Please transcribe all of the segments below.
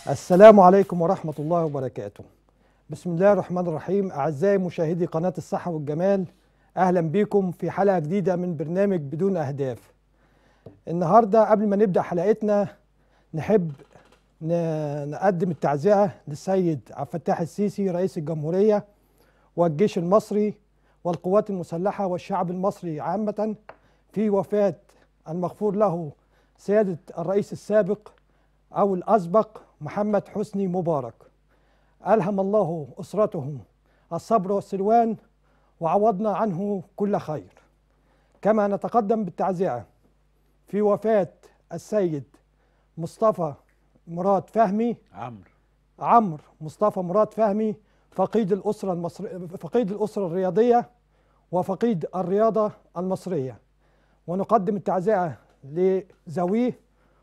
السلام عليكم ورحمة الله وبركاته بسم الله الرحمن الرحيم أعزائي مشاهدي قناة الصحة والجمال أهلا بكم في حلقة جديدة من برنامج بدون أهداف النهاردة قبل ما نبدأ حلقتنا نحب ن- نقدم التعزئة للسيد عبد الفتاح السيسي رئيس الجمهورية والجيش المصري والقوات المسلحة والشعب المصري عامة في وفاة المغفور له سيادة الرئيس السابق أو الأسبق محمد حسني مبارك ألهم الله أسرته الصبر والسلوان وعوضنا عنه كل خير كما نتقدم بالتعزئة في وفاة السيد مصطفى مراد فهمي عمرو عمرو مصطفى مراد فهمي فقيد الأسرة المصرية فقيد الأسرة الرياضية وفقيد الرياضة المصرية ونقدم التعزئة لذويه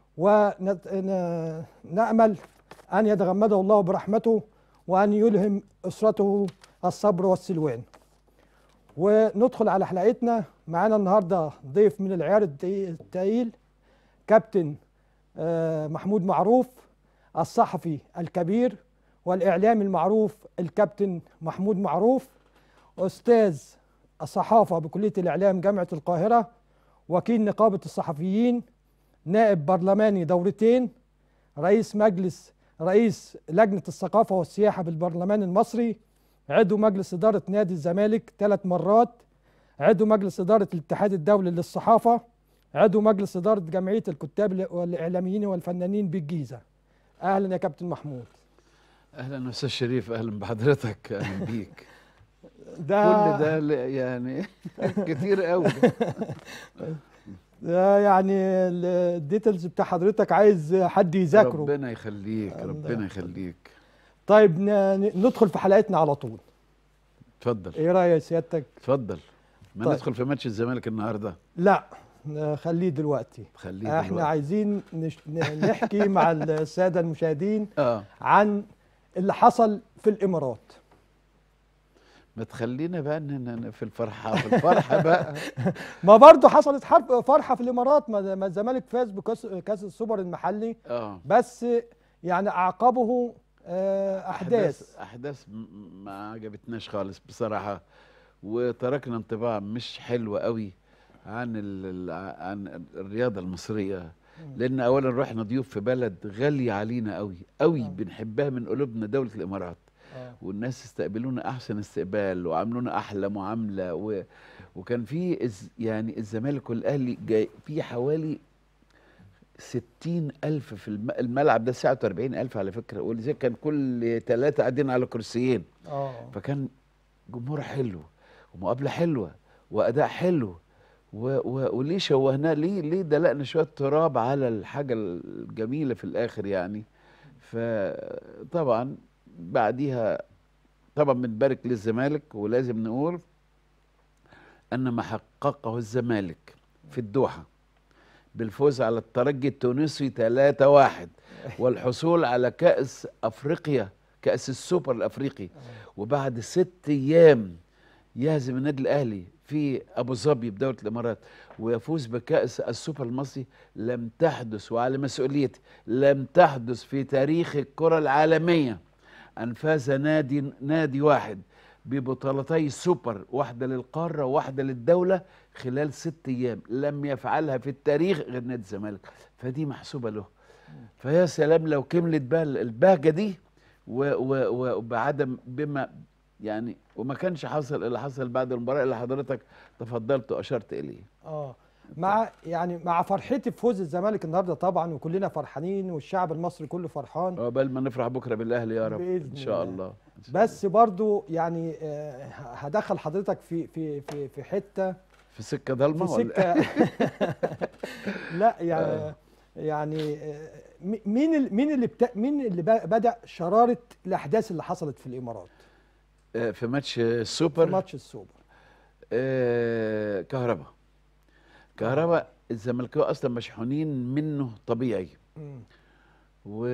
ونأمل أن يتغمده الله برحمته وأن يلهم أسرته الصبر والسلوان وندخل على حلقتنا معانا النهارده ضيف من العيار التقي- التقيل كابتن آه، محمود معروف الصحفي الكبير والإعلامي المعروف الكابتن محمود معروف أستاذ الصحافة بكلية الإعلام جامعة القاهرة وكيل نقابة الصحفيين نائب برلماني دورتين رئيس مجلس رئيس لجنة الثقافة والسياحة بالبرلمان المصري عضو مجلس إدارة نادي الزمالك ثلاث مرات عضو مجلس إدارة الاتحاد الدولي للصحافة عضو مجلس إدارة جمعية الكتاب والإعلاميين والفنانين بالجيزة أهلا يا كابتن محمود اهلا استاذ شريف اهلا بحضرتك اهلا بيك ده كل ده ل- يعني كتير قوي ده يعني ال- الديتيلز بتاع حضرتك عايز حد يذاكره ربنا يخليك الله ربنا يخليك طيب ن- ن- ندخل في حلقتنا على طول اتفضل ايه رأيك سيادتك اتفضل ما طيب. ندخل في ماتش الزمالك النهارده لا ن- خليه دلوقتي خليه احنا دلوقتي. عايزين نش... ن- نحكي مع السادة المشاهدين اه عن اللي حصل في الامارات ما تخلينا بقى إن- إن في الفرحه في الفرحه بقى ما برضه حصلت حرب فرحة في الامارات ما ما الزمالك فاز بكاس كاس السوبر المحلي اه بس يعني اعقبه آه، احداث احداث م- ما عجبتناش خالص بصراحه وتركنا انطباع مش حلو قوي عن ال- ال- عن الرياضه المصريه لان اولا رحنا ضيوف في بلد غاليه علينا قوي قوي آه. بنحبها من قلوبنا دوله الامارات آه. والناس استقبلونا احسن استقبال وعاملونا احلى معامله و... وكان في إز... يعني الزمالك والاهلي جاي في حوالي ستين ألف في الم... الملعب ده ساعته 40 ألف على فكرة ولذلك كان كل ثلاثة قاعدين على كرسيين اه فكان جمهور حلو ومقابلة حلوة وأداء حلو و... و... وليه شوهناه ليه ليه دلقنا شوية تراب على الحاجة الجميلة في الآخر يعني فطبعا بعديها طبعا بنبارك للزمالك ولازم نقول أن ما حققه الزمالك في الدوحة بالفوز على الترجي التونسي 3-1 والحصول على كأس أفريقيا كأس السوبر الأفريقي وبعد ست أيام يهزم النادي الأهلي في أبو ظبي بدولة الإمارات ويفوز بكأس السوبر المصري لم تحدث وعلى مسؤوليتي لم تحدث في تاريخ الكرة العالمية أن فاز نادي نادي واحد ببطولتي سوبر واحدة للقارة وواحدة للدولة خلال ست أيام لم يفعلها في التاريخ غير نادي الزمالك فدي محسوبة له فيا سلام لو كملت بقى البهجة دي و- و- وبعدم بما يعني وما كانش حصل اللي حصل بعد المباراة اللي حضرتك تفضلت وأشرت إليه اه مع يعني مع فرحتي بفوز الزمالك النهارده طبعا وكلنا فرحانين والشعب المصري كله فرحان عقبال ما نفرح بكرة بالأهلي يا رب بإذن إن شاء الله. الله إن شاء بس برضو يعني آه، هدخل حضرتك في في في في حته في سكة ضلمة في ولا سكه لا يعني يعني آه، مي- مين ال- مين اللي بتا مين اللي ب- بدا شراره الاحداث اللي حصلت في الامارات آه، في ماتش في السوبر ماتش السوبر آه، كهربا كهربا الزملكاويه اصلا مشحونين منه طبيعي مم. و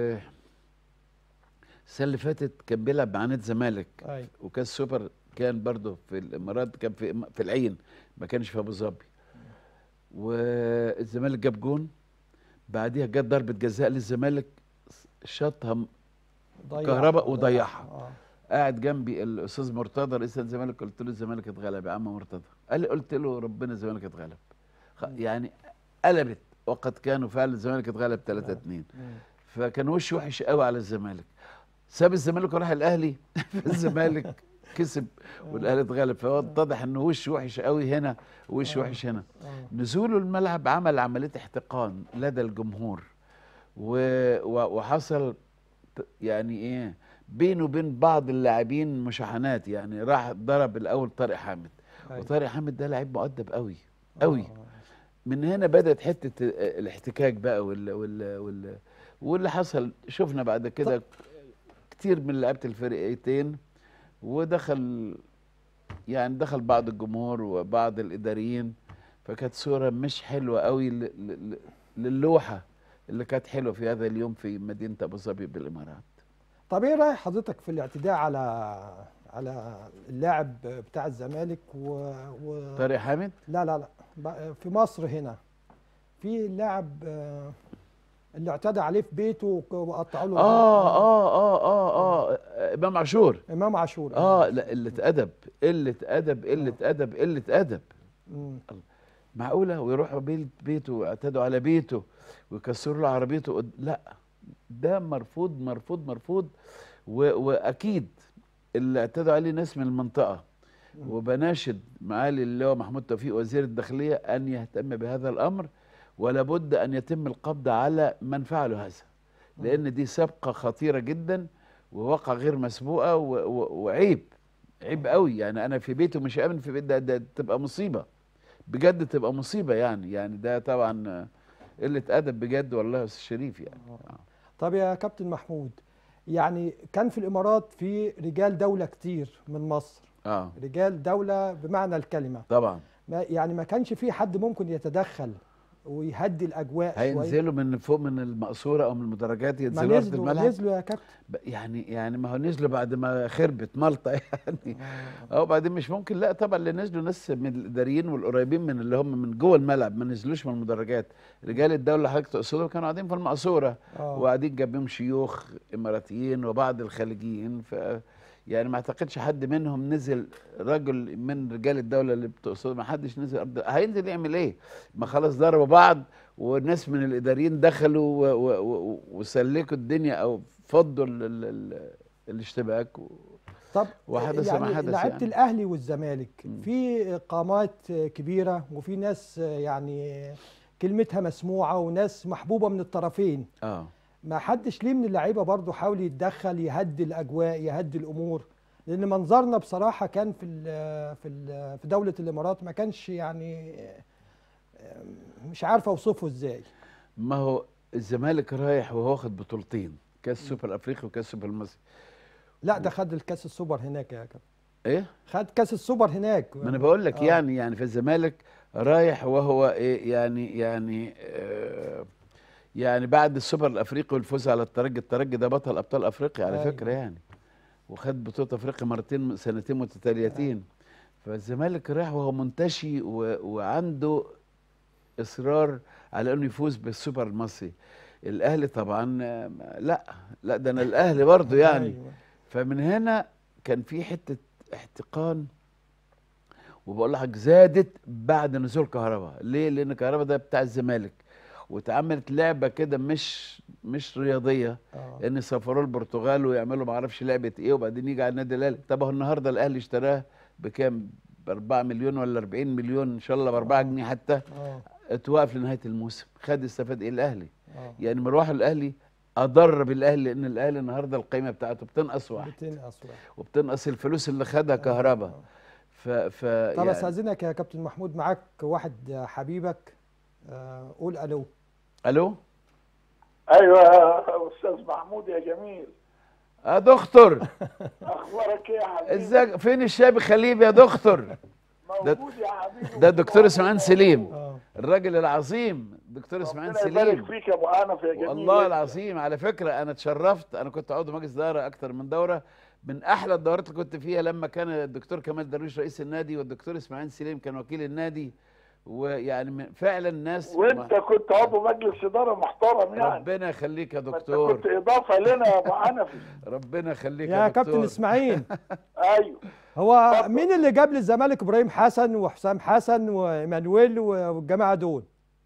السنه اللي فاتت كان بيلعب مع نادي الزمالك ايوه وكاس سوبر كان برضه في الامارات كان في في العين ما كانش في ابو ظبي والزمالك جاب جون بعديها جت ضربه جزاء للزمالك شاطها م- ضيع كهرباء وضيعها. آه. قاعد جنبي الاستاذ مرتضى رئيس الزمالك قلت له الزمالك اتغلب يا عم مرتضى قال لي قلت له ربنا الزمالك اتغلب خ- يعني قلبت وقد كانوا فعلا الزمالك اتغلب 3 2 مم. فكان وش وحش قوي على الزمالك ساب الزمالك وراح الاهلي فالزمالك كسب والاهلي اتغلب فهو اتضح انه وش وحش قوي هنا ووش آه. وحش هنا آه. نزوله الملعب عمل عمليه احتقان لدى الجمهور و... و... وحصل ت- يعني ايه بينه وبين بعض اللاعبين مشاحنات يعني راح ضرب الاول طارق حامد أيوة. وطارق حامد ده لعيب مؤدب قوي قوي آه. من هنا بدات حته ال- الاحتكاك بقى وال... وال... وال... واللي حصل شفنا بعد كده كتير من لعيبه الفرقتين ودخل يعني دخل بعض الجمهور وبعض الاداريين فكانت صوره مش حلوه قوي ل... ل... ل- للوحه اللي كانت حلوه في هذا اليوم في مدينه ابو ظبي بالامارات طب ايه راي حضرتك في الاعتداء على على اللاعب بتاع الزمالك و, و... طارق حامد لا لا لا ب- في مصر هنا في لاعب آه، اللي اعتدى عليه في بيته وك- وقطعوا له اه اه اه اه اه امام عاشور امام عاشور اه لا قله ادب قله ادب قله ادب قله ادب مم. معقوله ويروحوا بيت بيته ويعتدوا على بيته ويكسروا له عربيته قد- لا ده مرفوض مرفوض مرفوض و... واكيد اللي اعتدوا عليه ناس من المنطقه مم. وبناشد معالي اللواء محمود توفيق وزير الداخليه ان يهتم بهذا الامر ولا بد ان يتم القبض على من فعلوا هذا لان دي سابقه خطيره جدا وواقع غير مسبوقه و... و... وعيب عيب قوي يعني انا في بيته مش امن في بيت ده, ده تبقى مصيبه بجد تبقى مصيبه يعني يعني ده طبعا آه، قله ادب بجد والله يا استاذ شريف يعني آه. طب يا كابتن محمود يعني كان في الامارات في رجال دوله كتير من مصر اه رجال دوله بمعنى الكلمه طبعا ما يعني ما كانش في حد ممكن يتدخل ويهدي الاجواء شويه هينزلوا من فوق من المقصوره او من المدرجات ما ينزلوا ارض نزلوا الملعب نزلوا يا كابتن ب- يعني يعني ما هو نزلوا بعد ما خربت مالطا يعني اه وبعدين مش ممكن لا طبعا اللي نزلوا ناس من الاداريين والقريبين من اللي هم من جوه الملعب ما نزلوش من المدرجات رجال الدوله اللي حضرتك تقصدهم كانوا قاعدين في المقصوره آه. وقاعدين جنبهم شيوخ اماراتيين وبعض الخليجيين ف يعني ما اعتقدش حد منهم نزل رجل من رجال الدوله اللي بتقصد ما حدش نزل أرض هينزل يعمل ايه ما خلاص ضربوا بعض وناس من الاداريين دخلوا و- و- و- وسلكوا الدنيا او فضوا ال ال ال الاشتباك و... طب وحدث يعني ما حدث لعيبه يعني. الاهلي والزمالك مم. في قامات كبيره وفي ناس يعني كلمتها مسموعه وناس محبوبه من الطرفين اه ما حدش ليه من اللعيبه برضه حاول يتدخل يهدي الاجواء يهدي الامور لان منظرنا بصراحه كان في ال في ال في دوله الامارات ما كانش يعني مش عارف اوصفه ازاي ما هو الزمالك رايح وهو واخد بطولتين كاس سوبر افريقي وكاس سوبر المصري لا ده خد الكاس السوبر هناك يا كابتن ايه خد كاس السوبر هناك ما انا بقول لك آه. يعني يعني في الزمالك رايح وهو ايه يعني يعني آه يعني بعد السوبر الافريقي والفوز على الترجي الترجي ده بطل ابطال افريقيا على أيوة. فكره يعني وخد بطوله افريقيا مرتين سنتين متتاليتين فالزمالك رايح وهو منتشي و... وعنده اصرار على انه يفوز بالسوبر المصري الاهلي طبعا آه، لا لا ده انا الاهلي برضه يعني أيوة. فمن هنا كان في حته احتقان وبقول لك زادت بعد نزول كهرباء ليه لان كهرباء ده بتاع الزمالك واتعملت لعبه كده مش مش رياضيه آه. ان يسافروا البرتغال ويعملوا ما اعرفش لعبه ايه وبعدين يجي على النادي الاهلي طب هو النهارده الاهلي اشتراه بكام ب 4 مليون ولا 40 مليون ان شاء الله ب 4 جنيه حتى اه اتوقف لنهايه الموسم خد استفاد ايه الاهلي اه يعني مروح الاهلي اضر بالاهلي لان الاهلي النهارده القيمه بتاعته بتنقص واحد بتنقص واحد. وبتنقص الفلوس اللي خدها كهرباء آه. ف ف طب يعني استاذنك يا كابتن محمود معاك واحد حبيبك آه، قول الو الو ايوه يا استاذ محمود يا جميل يا دكتور اخبارك ايه يا حبيبي ازيك فين الشاب خليب يا دكتور موجود يا حبيبي ده الدكتور اسماعيل سليم اه الراجل العظيم الدكتور اسماعيل ربنا يبارك سليم فيك يا ابو انف يا جميل والله العظيم على فكره انا اتشرفت انا كنت عضو مجلس اداره اكتر من دوره من احلى الدورات اللي كنت فيها لما كان الدكتور كمال درويش رئيس النادي والدكتور اسماعيل سليم كان وكيل النادي ويعني من- فعلا ناس وانت كنت عضو مجلس اداره محترم يعني ربنا يخليك يا ما انت دكتور كنت اضافه لنا يا ابو حنفي ربنا يخليك يا كابتن دكتور. اسماعيل ايوه هو اتفضل. مين اللي جاب للزمالك ابراهيم حسن وحسام حسن وايمانويل والجماعه دول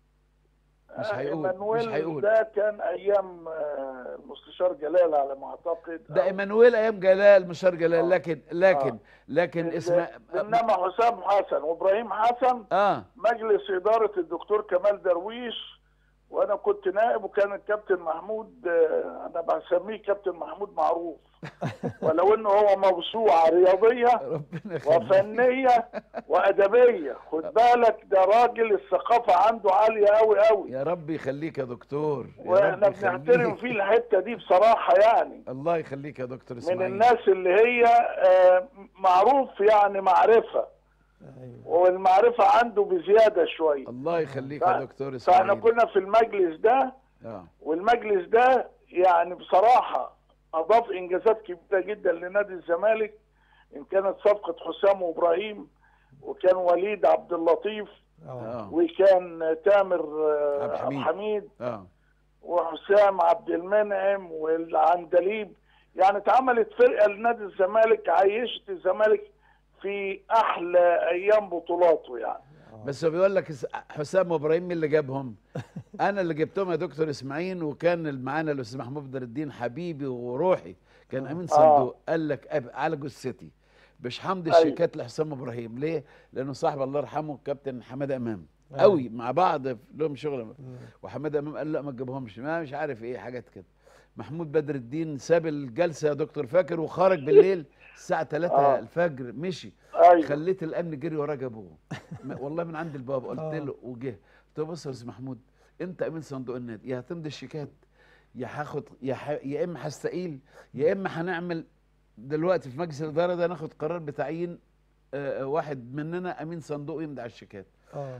مش هيقول مش ايمانويل هيقول ده كان ايام آه، المستشار جلال على ما اعتقد ده أو- ايمانويل ايام جلال مشار جلال آه. لكن لكن آه. لكن اسماء انما حسام حسن وابراهيم حسن اه مجلس اداره الدكتور كمال درويش وانا كنت نائب وكان الكابتن محمود آه، انا بسميه كابتن محمود معروف ولو انه هو موسوعه رياضيه ربنا يخليك وفنيه وادبيه خد بالك ده راجل الثقافه عنده عاليه قوي قوي يا رب يخليك يا دكتور يا واحنا رب بنحترم يخليك. فيه الحته دي بصراحه يعني الله يخليك يا دكتور من اسماعيل الناس اللي هي آه، معروف يعني معرفه ايوه والمعرفه عنده بزياده شويه الله يخليك ف- يا دكتور فاحنا اسماعيل كنا في المجلس ده اه والمجلس ده يعني بصراحه اضاف انجازات كبيره جدا لنادي الزمالك ان كانت صفقه حسام وابراهيم وكان وليد عبد اللطيف اه اه وكان تامر آه، عبد عبد الحميد. الحميد اه وحسام عبد المنعم والعندليب يعني اتعملت فرقه لنادي الزمالك عيشت الزمالك في احلى ايام بطولاته يعني بس هو بيقول لك اس- حسام وابراهيم مين اللي جابهم؟ انا اللي جبتهم يا دكتور اسماعيل وكان معانا الاستاذ محمود بدر الدين حبيبي وروحي كان امين صندوق قال لك أب- على جثتي مش حمد أيوة. الشيكات لحسام ابراهيم ليه؟ لانه صاحب الله يرحمه الكابتن حماده امام أيوة. قوي مع بعض لهم شغل وحماده امام قال لا ما تجيبهمش ما مش عارف ايه حاجات كده محمود بدر الدين ساب الجلسه يا دكتور فاكر وخرج بالليل الساعه 3 آه. الفجر مشي ايوه خليت الامن جري وراه جابوه م- والله من عند الباب قلت آه. له وجه قلت له بص يا استاذ محمود انت امين صندوق النادي يا هتمضي الشيكات يا هاخد يا ح... يا اما هستقيل يا اما هنعمل دلوقتي في مجلس الاداره ده ناخد قرار بتعيين آه، آه، واحد مننا امين صندوق يمضي على الشيكات اه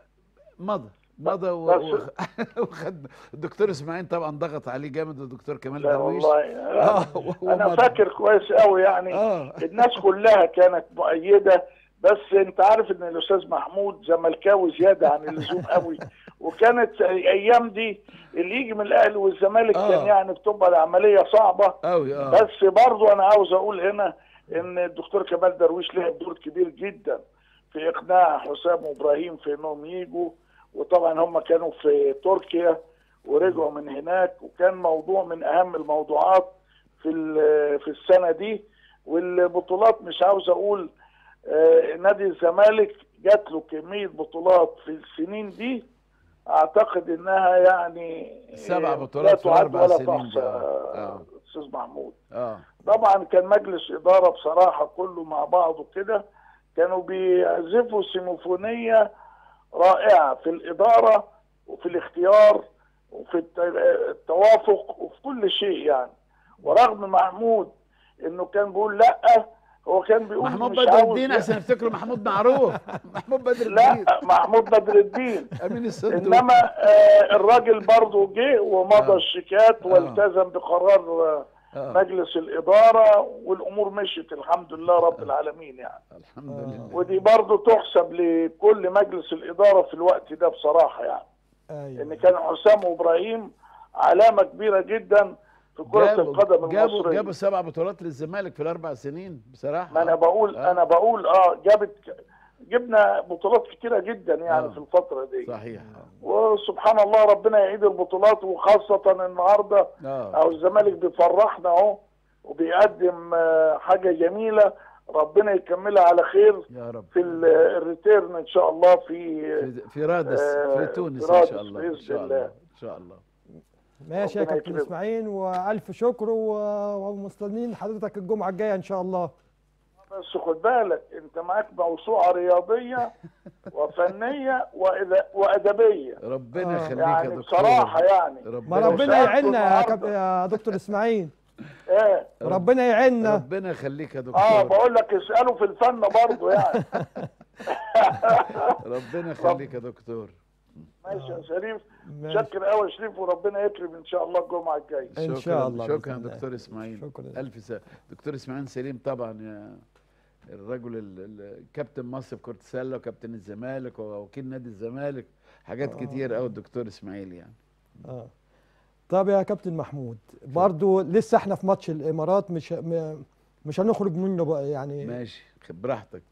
مضى مضى و... بس- و... وخد الدكتور اسماعيل طبعا ضغط عليه جامد والدكتور كمال لا درويش والله اه وهو انا مضى. فاكر كويس قوي يعني اه الناس كلها كانت مؤيده بس انت عارف ان الاستاذ محمود زملكاوي زياده عن اللزوم قوي وكانت الايام دي اللي يجي من الاهلي والزمالك آه. كان يعني بتبقى العمليه صعبه قوي اه بس برضو انا عاوز اقول هنا ان الدكتور كمال درويش لعب دور كبير جدا في اقناع حسام وابراهيم في انهم يجوا وطبعا هم كانوا في تركيا ورجعوا من هناك وكان موضوع من اهم الموضوعات في ال- في السنه دي والبطولات مش عاوز اقول آه، نادي الزمالك جات له كميه بطولات في السنين دي اعتقد انها يعني سبع آه، بطولات لا في تعد أربع ولا سنين تحصى، ده. آه. استاذ محمود اه طبعا كان مجلس إدارة بصراحة كله مع بعضه كده كانوا بيعزفوا سيمفونية رائعة في الإدارة وفي الاختيار وفي الت- التوافق وفي كل شيء يعني ورغم محمود انه كان بيقول لا هو كان بيقول محمود مش بدر عاوز الدين لا. عشان يفتكروا محمود معروف محمود بدر الدين لا محمود بدر الدين امين الصندوق انما آه، الراجل برضه جه ومضى آه. الشيكات آه. والتزم بقرار آه، آه. مجلس الإدارة والأمور مشيت الحمد لله رب العالمين يعني الحمد آه. لله ودي برضو تحسب لكل مجلس الإدارة في الوقت ده بصراحة يعني إن ايوه كان حسام وإبراهيم علامة كبيرة جدا في كرة جابوا القدم جابوا المصرية جابوا سبع بطولات للزمالك في الاربع سنين بصراحه ما أنا بقول آه. أنا بقول أه جابت جبنا بطولات كتيرة جدا يعني آه. في الفترة دي صحيح وسبحان الله ربنا يعيد البطولات وخاصة النهارده اه أو الزمالك بيفرحنا أهو وبيقدم آه، حاجة جميلة ربنا يكملها على خير يا رب في ال- الريتيرن ان شاء الله في في, في رادس آه، في تونس في ان رادس شاء الله ان بإذن شاء الله. الله ان شاء الله ماشي يا ربنا كابتن يكرمك. اسماعيل والف شكر و- ومستنيين حضرتك الجمعه الجايه ان شاء الله بس خد بالك انت معاك موسوعه رياضيه وفنيه وإذا- وادبيه ربنا آه. يخليك يا يعني دكتور بصراحه يعني ما ربنا ربنا سألته يعيننا يا, كاب... النهاردة. يا دكتور اسماعيل ايه ربنا يعيننا ربنا يخليك يا اه دكتور بقول لك اساله في الفن برضه يعني ربنا يخليك يا دكتور ماشي يا شريف ماشي. شكر قوي يا شريف وربنا يكرم ان شاء الله الجمعه الجايه إن شكراً- شاء الله شكرا بإذن الله. دكتور اسماعيل شكرا الف سنه دكتور اسماعيل سليم طبعا يا الرجل ال- ال- كابتن مصر في كره السله وكابتن الزمالك ووكيل نادي الزمالك حاجات آه. كتير قوي الدكتور اسماعيل يعني اه طب يا كابتن محمود برضو لسه احنا في ماتش الامارات مش م- مش هنخرج منه بقى يعني ماشي خد براحتك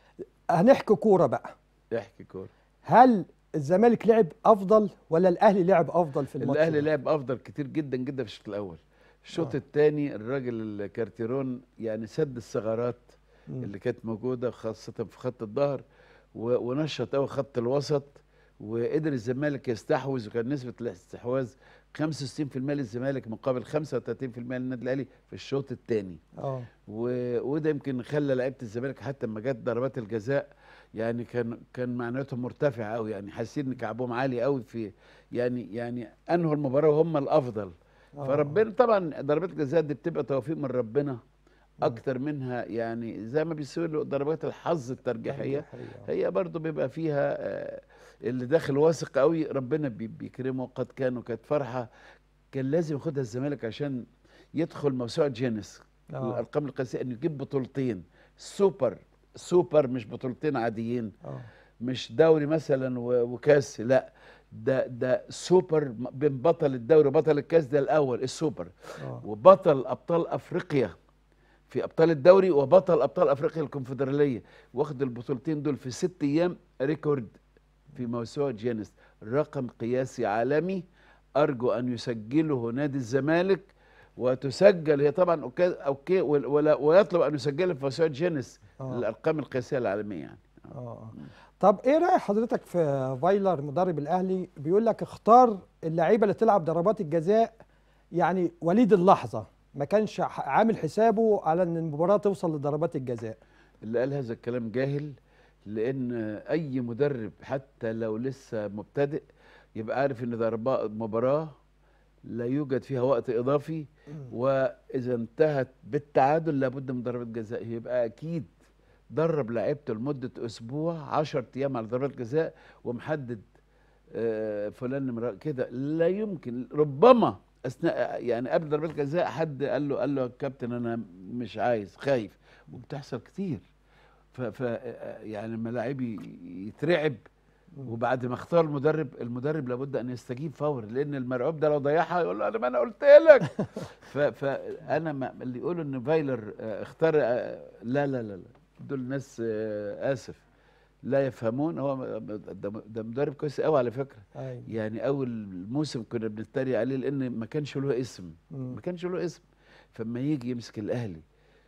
هنحكي كوره بقى احكي كوره هل الزمالك لعب افضل ولا الاهلي لعب افضل في الماتش الاهلي ده؟ لعب افضل كتير جدا جدا في الشوط الاول الشوط آه. الثاني الراجل الكارتيرون يعني سد الثغرات مم. اللي كانت موجوده خاصه في خط الظهر و- ونشط قوي خط الوسط وقدر الزمالك يستحوذ وكان نسبه الاستحواذ 65% للزمالك مقابل 35% للنادي الاهلي في الشوط الثاني اه و- وده يمكن خلى لعيبه الزمالك حتى لما جت ضربات الجزاء يعني كان كان معنوياتهم مرتفعه قوي يعني حاسين ان كعبهم عالي قوي في يعني يعني انهوا المباراه وهم الافضل آه. فربنا طبعا ضربات الجزاء دي بتبقى توفيق من ربنا اكتر منها يعني زي ما بيسوي ضربات الحظ الترجيحيه هي برضو بيبقى فيها آه، اللي داخل واثق قوي ربنا بي- بيكرمه قد كان وكانت فرحه كان لازم ياخدها الزمالك عشان يدخل موسوعه جينيس آه. الارقام القياسيه انه يجيب بطولتين سوبر سوبر مش بطولتين عاديين اه مش دوري مثلا و- وكاس لا ده ده سوبر م- بين بطل الدوري وبطل الكاس ده الاول السوبر اه وبطل ابطال افريقيا في ابطال الدوري وبطل ابطال افريقيا الكونفدراليه واخد البطولتين دول في ست ايام ريكورد في موسوعه جينيس رقم قياسي عالمي ارجو ان يسجله نادي الزمالك وتسجل هي طبعا اوكي اوكي ولا ويطلب ان يسجلها في موسوعه جينيس آه. الارقام القياسيه العالميه يعني اه طب ايه راي حضرتك في فايلر مدرب الاهلي بيقول لك اختار اللعيبه اللي تلعب ضربات الجزاء يعني وليد اللحظه ما كانش ح- عامل حسابه على ان المباراه توصل لضربات الجزاء اللي قال هذا الكلام جاهل لان اي مدرب حتى لو لسه مبتدئ يبقى عارف ان ضربات مباراه لا يوجد فيها وقت اضافي واذا انتهت بالتعادل لابد من ضربه جزاء يبقى اكيد درب لعيبته لمده اسبوع 10 ايام على ضربات جزاء ومحدد آه، فلان نمرة كده لا يمكن ربما اثناء يعني قبل ضربات الجزاء حد قال له قال له يا كابتن انا مش عايز خايف وبتحصل كتير ف, ف يعني لما لاعب ي- يترعب وبعد ما اختار المدرب المدرب لابد ان يستجيب فورا لان المرعوب ده لو ضيعها يقول له انا ما انا قلت لك ف- فانا ما اللي يقولوا ان فايلر آه، اختار آه، لا لا لا لا دول ناس آه، اسف لا يفهمون هو ده ده مدرب كويس قوي على فكره ايوه يعني اول موسم كنا بنتريق عليه لان ما كانش له اسم مم. ما كانش له اسم فما يجي يمسك الاهلي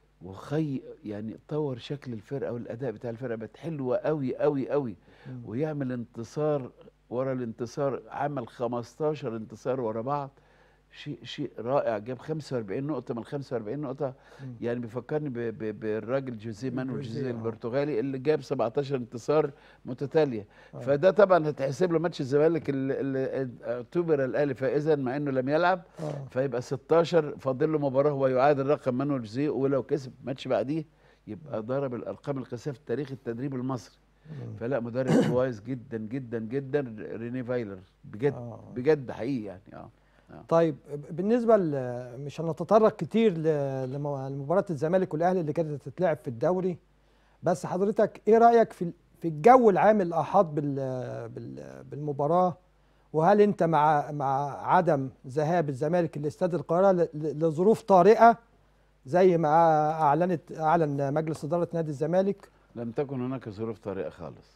وخي يعني طور شكل الفرقه والاداء بتاع الفرقه بقت حلوه قوي قوي قوي مم. ويعمل انتصار ورا الانتصار عمل 15 انتصار ورا بعض شيء شيء رائع جاب 45 نقطه من 45 نقطه مم. يعني بيفكرني ب- ب- بالراجل جوزيه مانويل جوزيه، جوزيه آه. البرتغالي اللي جاب 17 انتصار متتاليه آه. فده طبعا هتحسب له ماتش الزمالك اللي- اللي اعتبر الاهلي فائزا مع انه لم يلعب اه فيبقى 16 فاضل له مباراه هو يعادل رقم مانويل جوزيه ولو كسب ماتش بعديه يبقى ضرب الارقام القياسيه في تاريخ التدريب المصري مم. فلا مدرب كويس جدا جدا جدا ريني فايلر بجد آه. بجد حقيقي يعني اه طيب بالنسبه ل- مش هنتطرق كتير ل- لم- لمباراه الزمالك والاهلي اللي كانت هتتلعب في الدوري بس حضرتك ايه رايك في ال- في الجو العام اللي احاط بال- بال- بالمباراه وهل انت مع مع عدم ذهاب الزمالك لاستاد القاهره ل- ل- لظروف طارئه زي ما اعلنت اعلن مجلس اداره نادي الزمالك لم تكن هناك ظروف طارئه خالص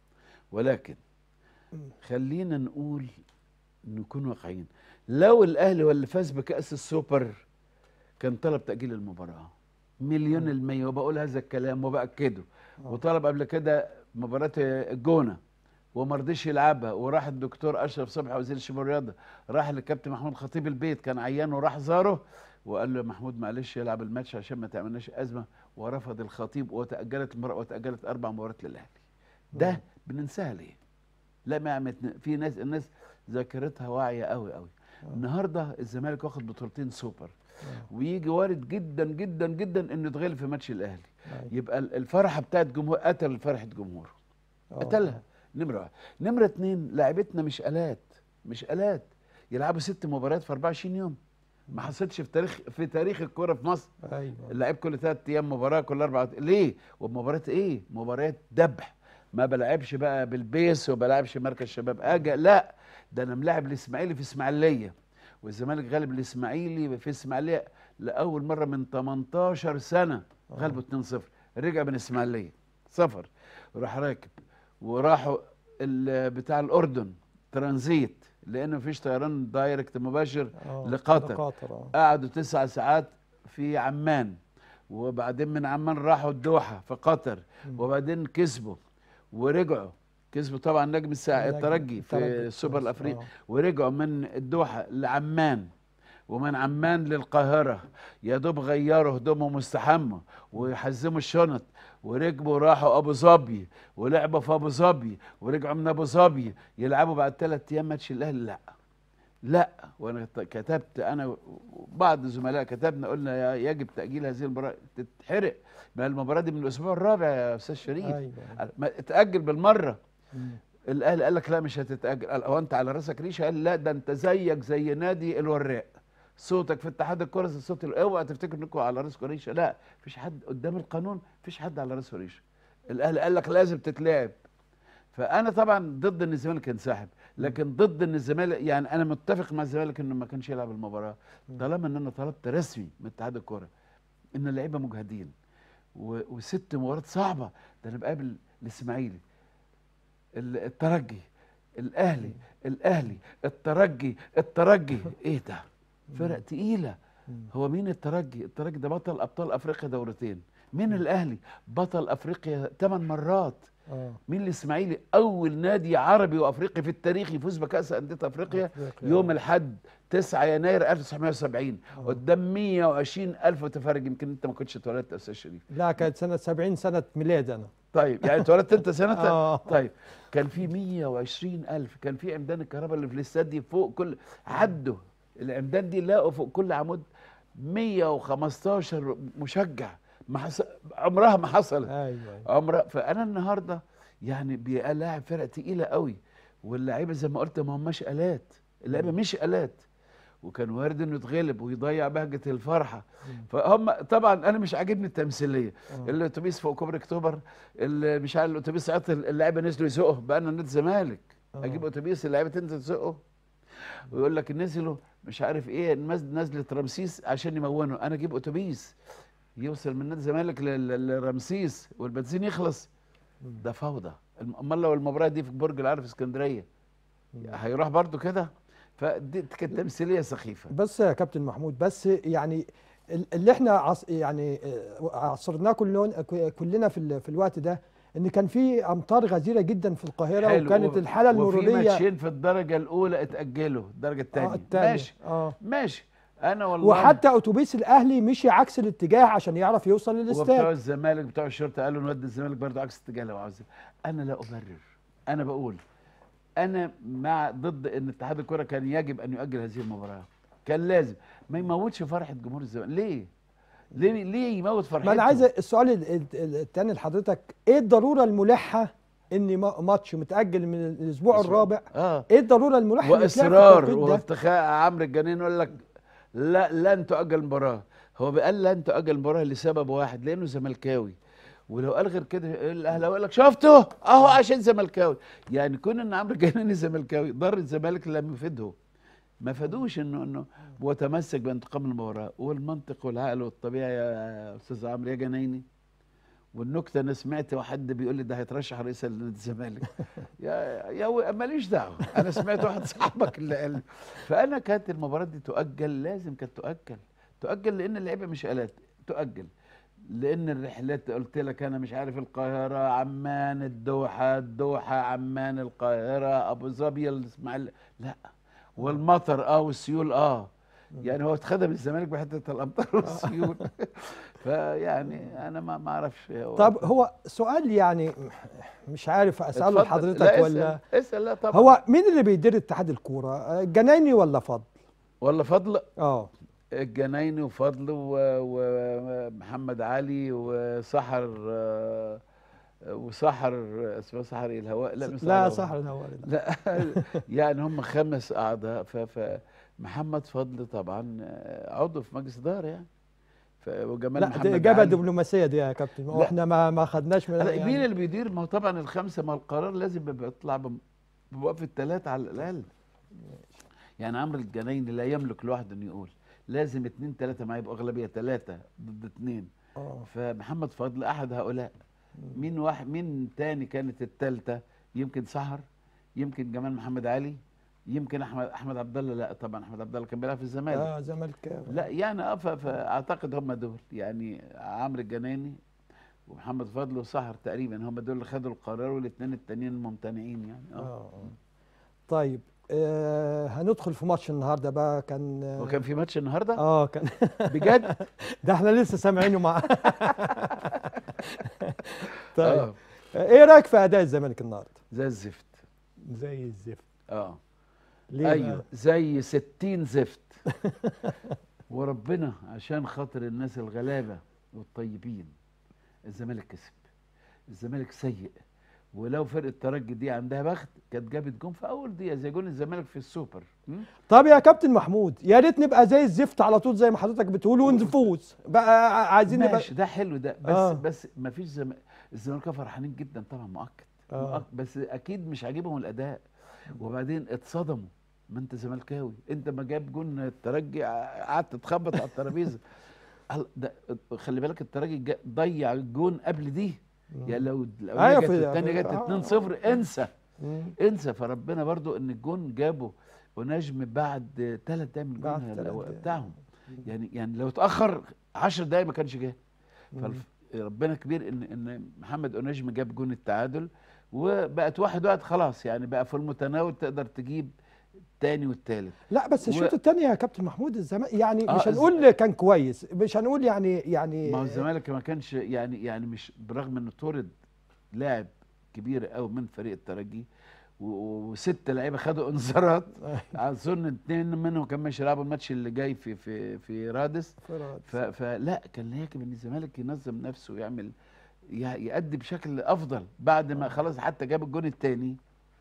ولكن خلينا نقول نكون واقعيين لو الاهلي هو اللي فاز بكاس السوبر كان طلب تاجيل المباراه مليون المية وبقول هذا الكلام وبأكده وطلب قبل كده مباراة الجونة وما رضيش يلعبها وراح الدكتور اشرف صبحي وزير الشباب والرياضه راح للكابتن محمود خطيب البيت كان عيان وراح زاره وقال له يا محمود معلش يلعب الماتش عشان ما تعملناش ازمه ورفض الخطيب وتاجلت المباراه وتاجلت اربع مباريات للاهلي ده بننساها ليه؟ لا ما عملت في ناس الناس ذاكرتها واعيه قوي قوي النهارده الزمالك واخد بطولتين سوبر ويجي وارد جدا جدا جدا انه يتغلب في ماتش الاهلي يبقى ال- الفرحه بتاعت جمهور قتل فرحه جمهوره قتلها نمره واحد نمره اتنين لاعبتنا مش الات مش الات يلعبوا ست مباريات في 24 يوم ما حصلتش في تاريخ في تاريخ الكوره في مصر ايوه اللعيب كل ثلاث ايام مباراه كل اربع ليه ومباراه ايه مباراه دبح ما بلعبش بقى بالبيس وبلعبش مركز شباب اجا لا ده انا ملاعب الاسماعيلي في اسماعيليه والزمالك غالب الاسماعيلي في اسماعيليه لاول مره من 18 سنه غلبه 2-0 رجع من اسماعيليه سفر راح راكب وراحوا ال- بتاع الاردن ترانزيت لان مفيش طيران دايركت مباشر آه، لقطر. لقطر اه قعدوا تسع ساعات في عمان وبعدين من عمان راحوا الدوحة في قطر وبعدين كسبوا ورجعوا كسبوا طبعا نجم الساعة نجم الترجي في الترجي السوبر في مصر، الافريقي آه. ورجعوا من الدوحة لعمان ومن عمان للقاهرة يا دوب غيروا هدومهم واستحموا ويحزموا الشنط وركبوا راحوا ابو ظبي ولعبوا في ابو ظبي ورجعوا من ابو ظبي يلعبوا بعد ثلاث ايام ماتش الاهلي لا لا وانا ت- كتبت انا وبعض الزملاء كتبنا قلنا يا- يجب تاجيل هذه المباراه تتحرق ما المباراه دي من الاسبوع الرابع يا استاذ شريف ايوه ما تاجل بالمره مم. الاهلي قال لك لا مش هتتاجل قال هو انت على راسك ريشه قال لا ده انت زيك زي نادي الوراق صوتك في اتحاد الكره زي صوت ال- اوعى تفتكر انكم على راسكم ريشه لا مفيش حد قدام القانون مفيش حد على راسه ريشه الاهلي قال لك لازم تتلعب فانا طبعا ضد ان الزمالك ينسحب لكن ضد ان الزمالك يعني انا متفق مع الزمالك انه ما كانش يلعب المباراه طالما ان انا طلبت رسمي من اتحاد الكره ان اللعيبه مجهدين و- وست مباريات صعبه ده انا بقابل الاسماعيلي ال- الترجي الاهلي الاهلي الترجي الترجي ايه ده فرق تقيله هو مين الترجي الترجي ده بطل ابطال افريقيا دورتين مين الاهلي بطل افريقيا ثمان مرات اه مين الاسماعيلي اول نادي عربي وافريقي في التاريخ يفوز بكاس انديه افريقيا أفريقيا. يوم الاحد 9 يناير 1970 آه. قدام 120 الف متفرج يمكن انت ما كنتش اتولدت يا استاذ شريف لا كانت سنه 70 سنه ميلاد انا طيب يعني اتولدت انت سنتها آه. طيب كان في 120 الف كان في عمدان الكهرباء اللي في الاستاد دي فوق كل عدوا العمدان دي لقوا فوق كل عمود 115 مشجع ما حصل عمرها ما حصلت ايوه أيوة. عمرها فانا النهارده يعني بلاعب فرق تقيله قوي واللعيبه زي ما قلت ما هماش الات اللعيبه مش الات وكان وارد انه يتغلب ويضيع بهجه الفرحه فهم طبعا انا مش عاجبني التمثيليه آه. الاتوبيس فوق كوبري اكتوبر اللي مش عارف الاتوبيس عطل اللعيبه نزلوا يسوقوا بقى لنا نادي الزمالك آه. اجيب اتوبيس اللعيبه تنزل تسوقه ويقول لك نزلوا مش عارف ايه الناس نزلة رمسيس عشان يمونوا انا اجيب اتوبيس يوصل من نادي الزمالك ل- ل- لرمسيس والبنزين يخلص ده فوضى الم- امال لو المباراه دي في برج العرب في اسكندريه هيروح برضو كده فدي كانت تمثيليه سخيفه بس يا كابتن محمود بس يعني ال- اللي احنا عص يعني آه، عصرناه كلنا كلنا في ال- في الوقت ده ان كان في امطار غزيره جدا في القاهره حلو. وكانت الحاله وفي المروريه ماتشين في الدرجه الاولى اتاجلوا الدرجه آه، الثانيه التانية. ماشي اه ماشي انا والله وحتى اتوبيس الاهلي مشي عكس الاتجاه عشان يعرف يوصل وبتوع للاستاد الزمالك بتوع الشرطه قالوا نودي الزمالك برضه عكس اتجاه لو عاوز انا لا ابرر انا بقول انا مع ضد ان اتحاد الكره كان يجب ان يؤجل هذه المباراه كان لازم ما يموتش فرحه جمهور الزمالك ليه ليه ليه يموت فرحته ما انا عايز السؤال ال- ال- ال- التاني لحضرتك ايه الضروره الملحه ان ما- ماتش متاجل من الاسبوع الرابع اه ايه الضروره الملحه اللي تلاقي في واصرار التوقيت ده؟ وافتخاء عمرو الجنين يقول لك لا لن تؤجل المباراه هو قال لن تؤجل المباراه لسبب واحد لانه زملكاوي ولو قال غير كده الاهلاوي يقول لك شفته اهو عشان زملكاوي يعني كون ان عمرو الجنين زملكاوي ضر الزمالك لم يفيده ما فادوش انه انه وتمسك بانتقام المباراه والمنطق والعقل والطبيعي يا استاذ عمرو يا جنايني والنكته انا سمعت واحد بيقول لي ده هيترشح رئيس لنادي الزمالك يا يا و- ماليش دعوه انا سمعت واحد صاحبك اللي قال لي. فانا كانت المباراه دي تؤجل لازم كانت تؤجل تؤجل لان اللعيبه مش الات تؤجل لان الرحلات قلت لك انا مش عارف القاهره عمان الدوحه الدوحه عمان القاهره ابو ظبي الاسماعيليه لا والمطر اه والسيول اه يعني هو اتخدم الزمالك بحته الامطار والسيول فيعني انا ما ما اعرفش هو- طب هو سؤال يعني مش عارف اساله اتفضل. لحضرتك لا اسأل. ولا اسال لا طبعا هو مين اللي بيدير اتحاد الكوره آه، جنايني ولا فضل ولا فضل اه الجنايني وفضل و- ومحمد علي وسحر آه، و- وسحر اسمه سحر إيه الهواء لا مش لا الهواء. صح الهواء لا يعني هم خمس اعضاء ف- فمحمد فضل طبعا عضو في مجلس اداره يعني ف- وجمال لا محمد دي اجابه علي. دبلوماسيه دي يا كابتن لا. واحنا ما ما خدناش من لا يعني- مين اللي بيدير ما هو طبعا الخمسه ما القرار لازم يبقى يطلع بم- بوقف الثلاثه على الاقل يعني عمرو الجنايني لا يملك لوحده انه يقول لازم اتنين تلاته معاه يبقوا اغلبيه ثلاثه ضد اتنين اه فمحمد فضل احد هؤلاء مين واحد مين تاني كانت الثالثه يمكن سحر يمكن جمال محمد علي يمكن احمد احمد عبد الله لا طبعا احمد عبد الله كان بيلعب في الزمالك اه زمالك لا يعني اه ف- فاعتقد هم دول يعني عمرو الجناني ومحمد فضل وسحر تقريبا هم دول اللي خدوا القرار والاثنين التانيين ممتنعين يعني اه اه آه. طيب آه هندخل في ماتش النهارده بقى كان هو كان في ماتش النهارده اه كان بجد ده احنا لسه سامعينه مع طيب اه ايه رايك في اداء الزمالك النهارده زي الزفت زي الزفت اه ليه ايوه بقى؟ زي ستين زفت وربنا عشان خاطر الناس الغلابه والطيبين الزمالك كسب الزمالك سيء ولو فرقه الترجي دي عندها بخت كانت جابت جون في اول دقيقه زي جون الزمالك في السوبر م? طب يا كابتن محمود يا ريت نبقى زي الزفت على طول زي ما حضرتك بتقول ونفوز بقى ع- عايزين نبقى ماشي ده حلو ده بس آه. آه. بس ما فيش زم... الزمالك فرحانين جدا طبعا مؤكد آه. مؤكد بس اكيد مش عاجبهم الاداء وبعدين اتصدموا ما انت زملكاوي انت ما جاب جون الترجي ع- قعدت تخبط على الترابيزه هل- ده خلي بالك الترجي جا- ضيع الجون قبل دي يعني لو لو أيوة جت في- الثانيه جت آه. 2-0 انسى مم. انسى فربنا برضو ان الجون جابه ونجم بعد ثلاث دقايق من بعد الجون تلات الأول دقايق. بتاعهم يعني يعني لو اتاخر 10 دقايق ما كانش جه مم. فربنا كبير ان ان محمد اونجم جاب جون التعادل وبقت واحد واحد خلاص يعني بقى في المتناول تقدر تجيب الثاني والثالث لا بس و- الشوط الثاني يا كابتن محمود الزمالك يعني آه، مش الز- هنقول كان كويس مش هنقول يعني يعني ما هو الزمالك ما كانش يعني يعني مش برغم انه طرد لاعب كبير قوي من فريق الترجي و- و- وست لعيبه خدوا انذارات اظن اثنين منهم كان مش يلعبوا الماتش اللي جاي في في في رادس فراد. ف- فلا كان يجب ان الزمالك ينظم نفسه ويعمل ي- يأدي بشكل افضل بعد ما خلاص حتى جاب الجون الثاني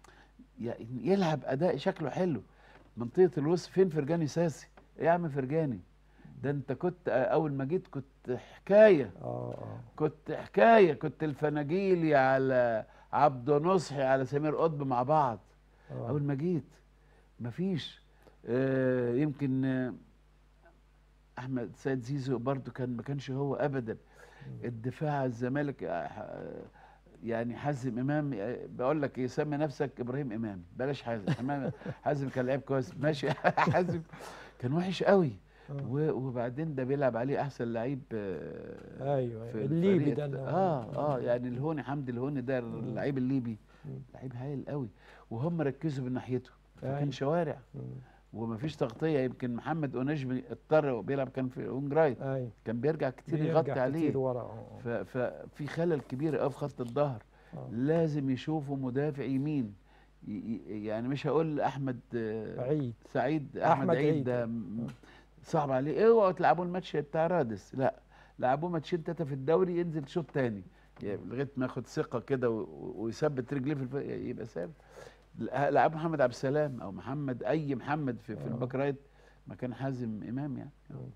يلعب اداء شكله حلو منطقه الوسط فين فرجاني ساسي ايه يا عم فرجاني ده انت كنت اول ما جيت كنت حكايه اه اه كنت حكايه كنت الفناجيلي على عبد نصحي على سمير قطب مع بعض آه. اول ما جيت مفيش آه يمكن آه احمد سيد زيزو برضو كان ما كانش هو ابدا الدفاع الزمالك آه، آه، يعني حازم امام آه، بقول لك ايه سمي نفسك ابراهيم امام بلاش حازم حمام- حازم كان لعيب كويس ماشي حازم كان وحش قوي آه. و- وبعدين ده بيلعب عليه احسن لعيب آه، ايوه في الليبي الفريق ده الت- اللي- اه اه يعني الهوني حمدي الهوني ده اللعيب الليبي مم. لعيب هايل قوي وهم ركزوا من ناحيته أيوة. فكان شوارع مم. ومفيش تغطيه يمكن محمد اونجمي اضطر بيلعب كان في اونج رايت ايوه كان بيرجع كتير بيرجع يغطي عليه كتير ورا آه، ف- ففي خلل كبير قوي في خط الظهر آه. لازم يشوفوا مدافع يمين ي- ي- يعني مش هقول احمد آه، عيد سعيد أحمد احمد عيد عيد. ده م- صعب عليه اوعوا تلعبوا الماتش بتاع رادس لا لعبوه ماتشين تلاته في الدوري ينزل شوط تاني يعني لغايه ما ياخد ثقه كده و- و- ويثبت رجليه في الف... يبقى ثابت لعب محمد عبد السلام او محمد اي محمد في, في آه. الباك رايت مكان حازم امام يعني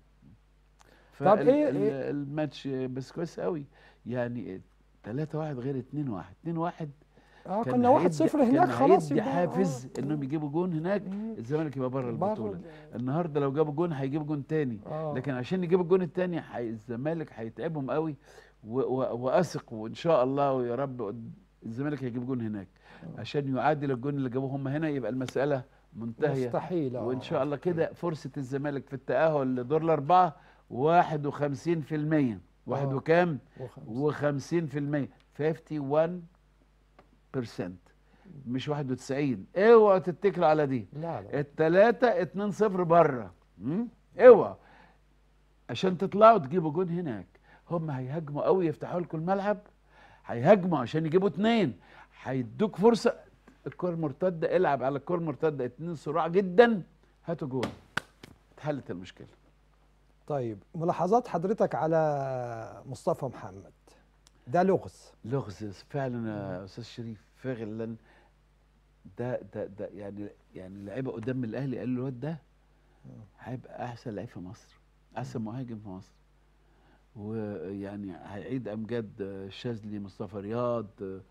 طب فال- إيه- ال- إيه؟ الماتش بس كويس قوي يعني 3 1 غير 2 1 2 1 اه كان كنا 1 هيدي- 0 هناك كان خلاص هيدي يبقى- حافز آه. انهم يجيبوا جون هناك مم. الزمالك يبقى بره بره البطوله ال- النهارده لو جابوا جون هيجيبوا جون تاني آه. لكن عشان يجيبوا الجون التاني حي... الزمالك هيتعبهم قوي و... و... واثق وان شاء الله ويا رب الزمالك هيجيب جون هناك عشان يعادل الجون اللي جابوه هم هنا يبقى المساله منتهيه مستحيل آه. وان شاء الله كده فرصه الزمالك في التاهل لدور الاربعه 51% واحد آه. وكام؟ وخمسة. و50% 51% مش 91 اوعوا تتكلوا على دي لا لا التلاتة 2 0 بره مم؟ اوعوا عشان تطلعوا تجيبوا جون هناك هم هيهاجموا قوي يفتحوا لكم الملعب هيهاجموا عشان يجيبوا اتنين هيدوك فرصه الكره المرتده العب على الكره المرتده اتنين صراع جدا هاتوا جون اتحلت المشكله طيب ملاحظات حضرتك على مصطفى محمد ده لغز لغز فعلا يا استاذ شريف فعلا ده ده ده يعني يعني لعيبه قدام الاهلي قالوا الواد ده هيبقى احسن لعيب في مصر احسن مهاجم في مصر ويعني هيعيد امجاد الشاذلي مصطفى رياض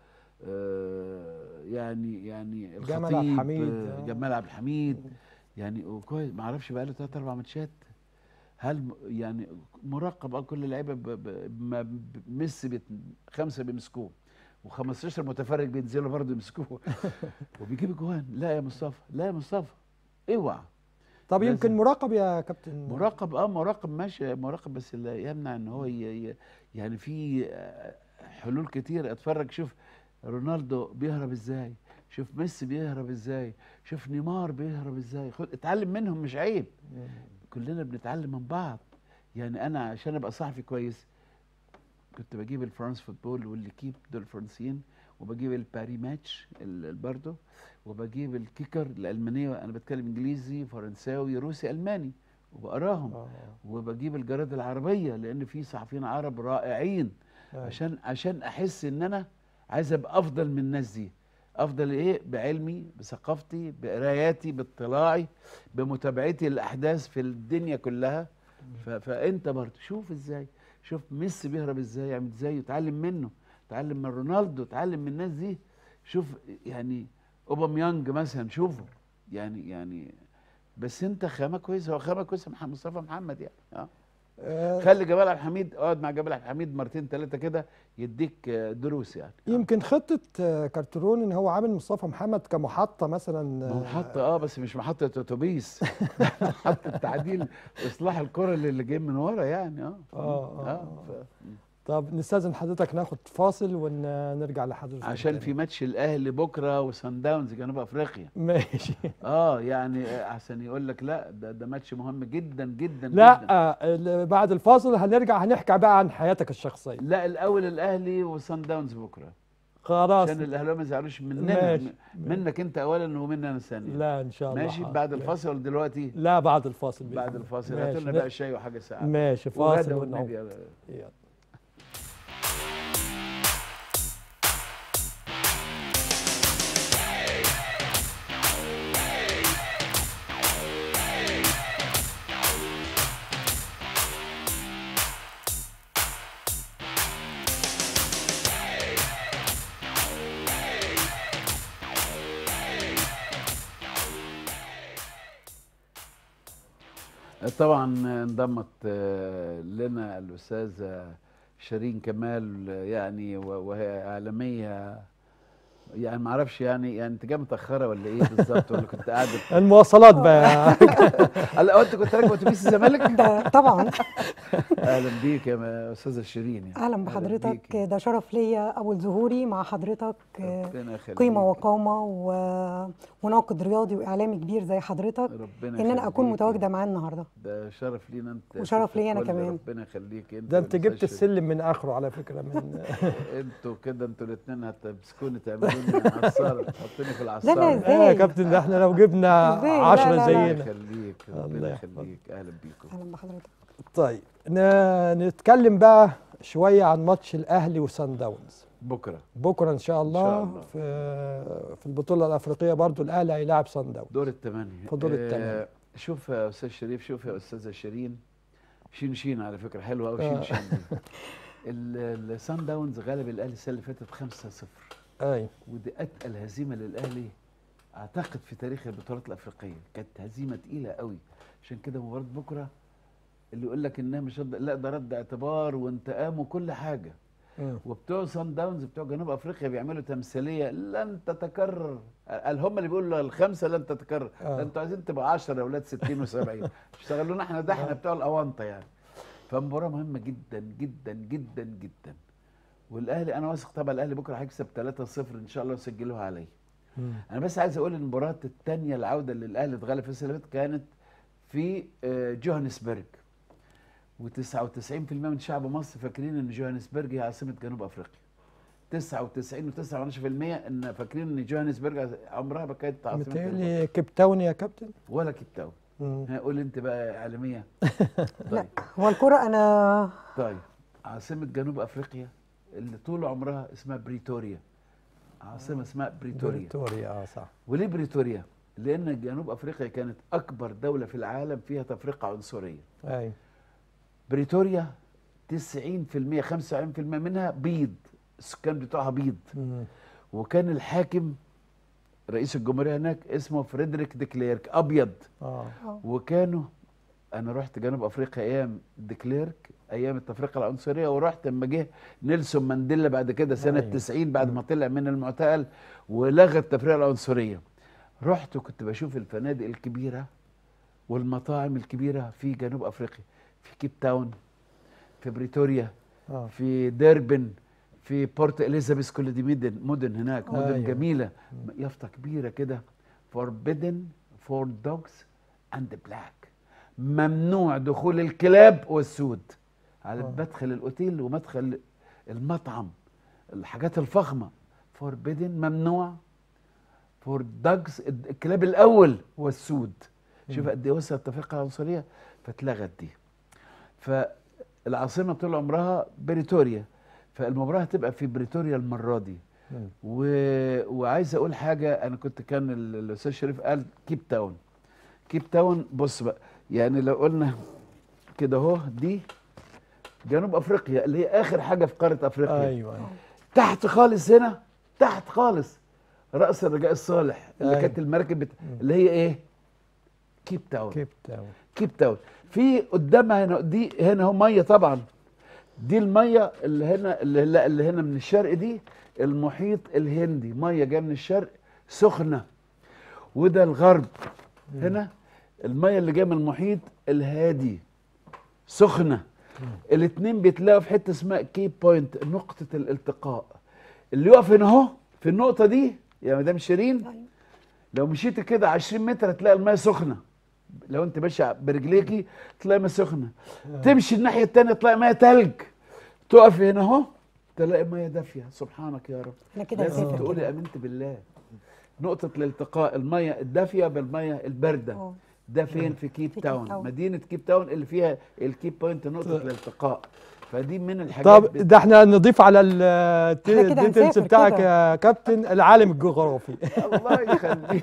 آه، يعني يعني جمال عبد الخطيب الحميد، آه، آه. جمال عبد الحميد يعني وكويس ما اعرفش بقى له ثلاث اربع ماتشات هل م- يعني مراقب اه كل اللعيبه ب- ب- ما ب- ميسي بت- خمسه بيمسكوه و15 متفرج بينزلوا برضه يمسكوه وبيجيب جوان لا يا مصطفى لا يا مصطفى اوعى طب لازم. يمكن مراقب يا كابتن مراقب اه مراقب ماشي مراقب بس لا يمنع ان هو ي... ي... يعني في آه، حلول كتير اتفرج شوف رونالدو بيهرب ازاي شوف ميسي بيهرب ازاي شوف نيمار بيهرب ازاي خد اتعلم منهم مش عيب كلنا بنتعلم من بعض يعني انا عشان ابقى صحفي كويس كنت بجيب الفرنس فوتبول والليكيب دول الفرنسيين وبجيب الباري ماتش ال- برضه وبجيب الكيكر الالمانيه انا بتكلم انجليزي فرنساوي روسي الماني وبقراهم آه. وبجيب الجرايد العربيه لان في صحفيين عرب رائعين أيوة. عشان عشان احس ان انا عايز ابقى افضل من الناس دي افضل ايه بعلمي بثقافتي بقراياتي باطلاعي بمتابعتي للاحداث في الدنيا كلها ف... فانت برضه شوف ازاي شوف ميسي بيهرب ازاي يعمل ازاي وتعلم منه تعلم من رونالدو تعلم من الناس دي شوف يعني اوباميانج مثلا شوفه يعني يعني بس انت خامه كويسه هو خامه كويسه مح- مصطفى محمد يعني اه آه، خلي جمال عبد الحميد اقعد مع جمال عبد الحميد مرتين ثلاثه كده يديك آه، دروس يعني آه. يمكن خطه آه، كارترون ان هو عامل مصطفى محمد كمحطه مثلا ما هو آه، محطة اه بس مش محطة اتوبيس محطة تعديل اصلاح الكرة اللي جاي من ورا يعني اه آه، آه، اه ف... طب نستاذن حضرتك ناخد فاصل ونرجع لحضرتك عشان تاني. في ماتش الاهلي بكره وسان داونز جنوب افريقيا ماشي اه يعني آه، احسن يقول لك لا ده ده ماتش مهم جدا جدا جدا لا آه، ال- بعد الفاصل هنرجع هنحكي بقى عن حياتك الشخصيه لا الاول الاهلي وسان داونز بكره خلاص عشان الاهلاويه ما يزعلوش مننا ماشي. منك انت اولا ومني انا ثانيا لا ان شاء الله ماشي حاضر. بعد الفاصل ولا دلوقتي لا بعد الفاصل بإذن بعد الله. الفاصل ماشي. هاتوا لنا بقى شاي وحاجه ساعه ماشي فاصل وغدا ونعود والنبي يا- يلا. طبعا انضمت آه، لنا الاستاذه شيرين كمال آه، يعني و- وهي اعلاميه يعني ما اعرفش يعني يعني انت جايه متاخره ولا ايه بالظبط ولا كنت قاعده المواصلات بقى هلا انت كنت راكب اتوبيس الزمالك ده طبعا اهلا بيك يا استاذه شيرين يعني. اهلا بحضرتك بيكي. ده شرف ليا اول ظهوري مع حضرتك ربنا يخليك قيمه وقامه و... وناقد رياضي واعلامي كبير زي حضرتك ربنا ان انا اكون يخليكي. متواجده معاه النهارده ده شرف لينا انت وشرف ست ليا أنا الكل، كمان. ربنا يخليك انت ده انت والأستاذ جبت شيرين. السلم من اخره على فكره من انتوا كده انتوا الاثنين هتمسكوني تعملوني عصاره تحطوني في لا العصاره لا آه ازاي يا كابتن ده احنا لو جبنا إزاي؟ لا، عشرة لا، لا. ربنا زينا يخليك الله ربنا يحفظك. يخليك اهلا بيكم اهلا بحضرتك طيب ن- نتكلم بقى شويه عن ماتش الاهلي وسان داونز بكره بكره ان شاء الله, شاء الله. في في البطوله الافريقيه برضو الاهلي هيلاعب سان داونز دور الثمانيه في دور آه، الثمانية. شوف يا استاذ شريف شوف يا استاذه شيرين شين شين على فكره حلوه قوي آه. شين شين دي ال- السان داونز غلب الاهلي السنه اللي فاتت 5-0 اي ودي اتقل هزيمه للاهلي اعتقد في تاريخ البطولات الافريقيه كانت هزيمه تقيله قوي عشان كده مباراه بكره اللي يقول لك انها مش رد لا ده رد اعتبار وانتقام وكل حاجه مم. وبتوع سان داونز بتوع جنوب افريقيا بيعملوا تمثيليه لن تتكرر قال هم اللي بيقولوا الخمسه لن تتكرر آه. ده انتوا عايزين تبقى 10 يا اولاد 60 و70 اشتغلونا احنا ده احنا بتوع الاونطه يعني فمباراه مهمه جدا جدا جدا جدا والاهلي انا واثق طبعا الاهلي بكره هيكسب 3-0 ان شاء الله يسجلوها عليه مم. انا بس عايز اقول ان المباراه الثانيه العوده اللي الاهلي اتغلب في السنه اللي فاتت كانت في آه، جوهانسبرج و99% من شعب مصر فاكرين ان جوهانسبرج هي عاصمه جنوب افريقيا 99 و9% ان فاكرين ان جوهانسبرج عمرها ما كانت عاصمه جنوب أفريقيا. متهيألي كيب تاون يا كابتن ولا كيب تاون مم. ها، قول انت بقى اعلاميه لا طيب هو الكره انا طيب عاصمه جنوب افريقيا اللي طول عمرها اسمها بريتوريا عاصمه اسمها بريتوريا بريتوريا اه صح وليه بريتوريا؟ لان جنوب افريقيا كانت اكبر دوله في العالم فيها تفرقه عنصريه ايوه بريتوريا 90% 95% منها بيض السكان بتوعها بيض مم. وكان الحاكم رئيس الجمهوريه هناك اسمه فريدريك ديكليرك ابيض اه وكانوا انا رحت جنوب افريقيا ايام ديكليرك ايام التفرقه العنصريه ورحت لما جه نيلسون مانديلا بعد كده سنه أيوة. 90 بعد ما طلع من المعتقل ولغى التفرقه العنصريه رحت وكنت بشوف الفنادق الكبيره والمطاعم الكبيره في جنوب افريقيا في كيب تاون في بريتوريا اه في ديربن في بورت اليزابيث كل دي مدن مدن هناك مدن أيوة. جميله يافطه كبيره كده forbidden for dogs and black ممنوع دخول الكلاب والسود على آه. مدخل الاوتيل ومدخل المطعم الحاجات الفخمه forbidden ممنوع فور دوجز الكلاب الاول والسود شوف قد ايه وصلت التفرقه العنصريه فاتلغت دي فالعاصمه طول عمرها بريتوريا فالمباراه هتبقى في بريتوريا المره دي مم. و... وعايز اقول حاجه انا كنت كان ال- الاستاذ شريف قال كيب تاون كيب تاون بص بقى يعني لو قلنا كده اهو دي جنوب افريقيا اللي هي اخر حاجه في قاره افريقيا ايوه أيوة. تحت خالص هنا تحت خالص راس الرجاء الصالح اللي أيوة. كانت المركب بت... اللي هي ايه كيب تاون كيب تاون كيب تاون في قدامها هنا دي هنا هو ميه طبعا دي الميه اللي هنا اللي, لا اللي هنا من الشرق دي المحيط الهندي ميه جايه من الشرق سخنه وده الغرب هنا الميه اللي جايه من المحيط الهادي سخنه الاثنين بيتلاقوا في حته اسمها كيب بوينت نقطه الالتقاء اللي يقف هنا اهو في النقطه دي يا مدام شيرين أيوة. لو مشيت كده 20 متر هتلاقي الميه سخنه لو انت ماشي برجليكي تلاقي ميه سخنه تمشي الناحيه الثانيه تلاقي ميه تلج تقف هنا اهو تلاقي ميه دافيه سبحانك يا رب احنا كده لازم نسافر تقولي كده. امنت بالله نقطه الالتقاء الميه الدافيه بالميه البارده اه. ده فين في كيب في كيب تاون تاون. مدينه كيب تاون اللي فيها الكيب بوينت نقطه الالتقاء فدي من الحاجات طب بت- ده احنا نضيف على الت- احنا كده الديتيلز هنسافر بتاعك كده. يا كابتن العالم الجغرافي الله يخليك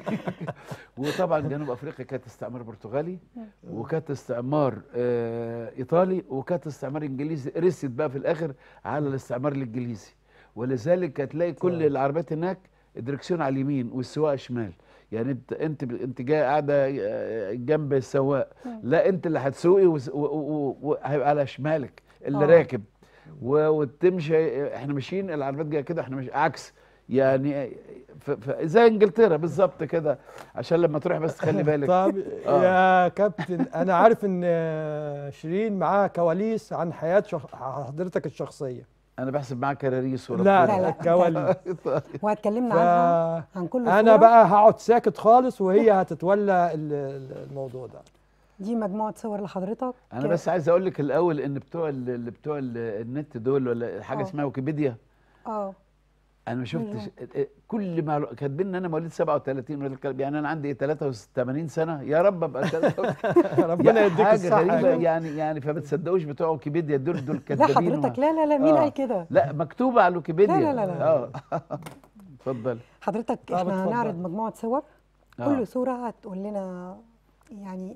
وطبعا جنوب افريقيا كانت استعمار برتغالي وكانت استعمار آه ايطالي وكانت استعمار انجليزي رست بقى في الاخر على الاستعمار الانجليزي ولذلك هتلاقي كل طبعا. العربيات هناك الدركسيون على اليمين والسواقه شمال يعني انت انت انت جاي قاعده آه، جنب السواق لا انت اللي هتسوقي وس- و- و- وهيبقى على شمالك اللي اه. راكب و- وتمشي احنا ماشيين العربيات جايه كده احنا مش عكس يعني ف- ف- زي انجلترا بالظبط كده عشان لما تروح بس تخلي بالك طب آه. يا كابتن انا عارف ان آه، شيرين معاها كواليس عن حياه شخ... حضرتك الشخصيه انا بحسب معاك كراريس لا لا، لا لا. كواليس وهتكلمنا ف... عنها عن كل انا صورة. بقى هقعد ساكت خالص وهي هتتولى ال- ال- الموضوع ده دي مجموعة صور لحضرتك انا بس عايز اقول لك الاول ان بتوع ال- اللي بتوع ال- النت دول ولا حاجه آه. اسمها ويكيبيديا اه انا ما شفتش كل ما كاتبين ان انا مواليد 37 ولا الكلام يعني انا عندي 83 سنه يا رب ابقى 83 ربنا يعني يديك حاجه الصحه غريبه يا كابتن. يعني يعني فما تصدقوش بتوع ويكيبيديا دول دول لا كدابين حضرتك وما- لا لا لا مين آه. قال كده لا مكتوبه على الويكيبيديا لا، لا، لا، لا. اه اتفضل حضرتك طب احنا اتفضل. هنعرض مجموعة صور آه. كل صورة هتقول لنا يعني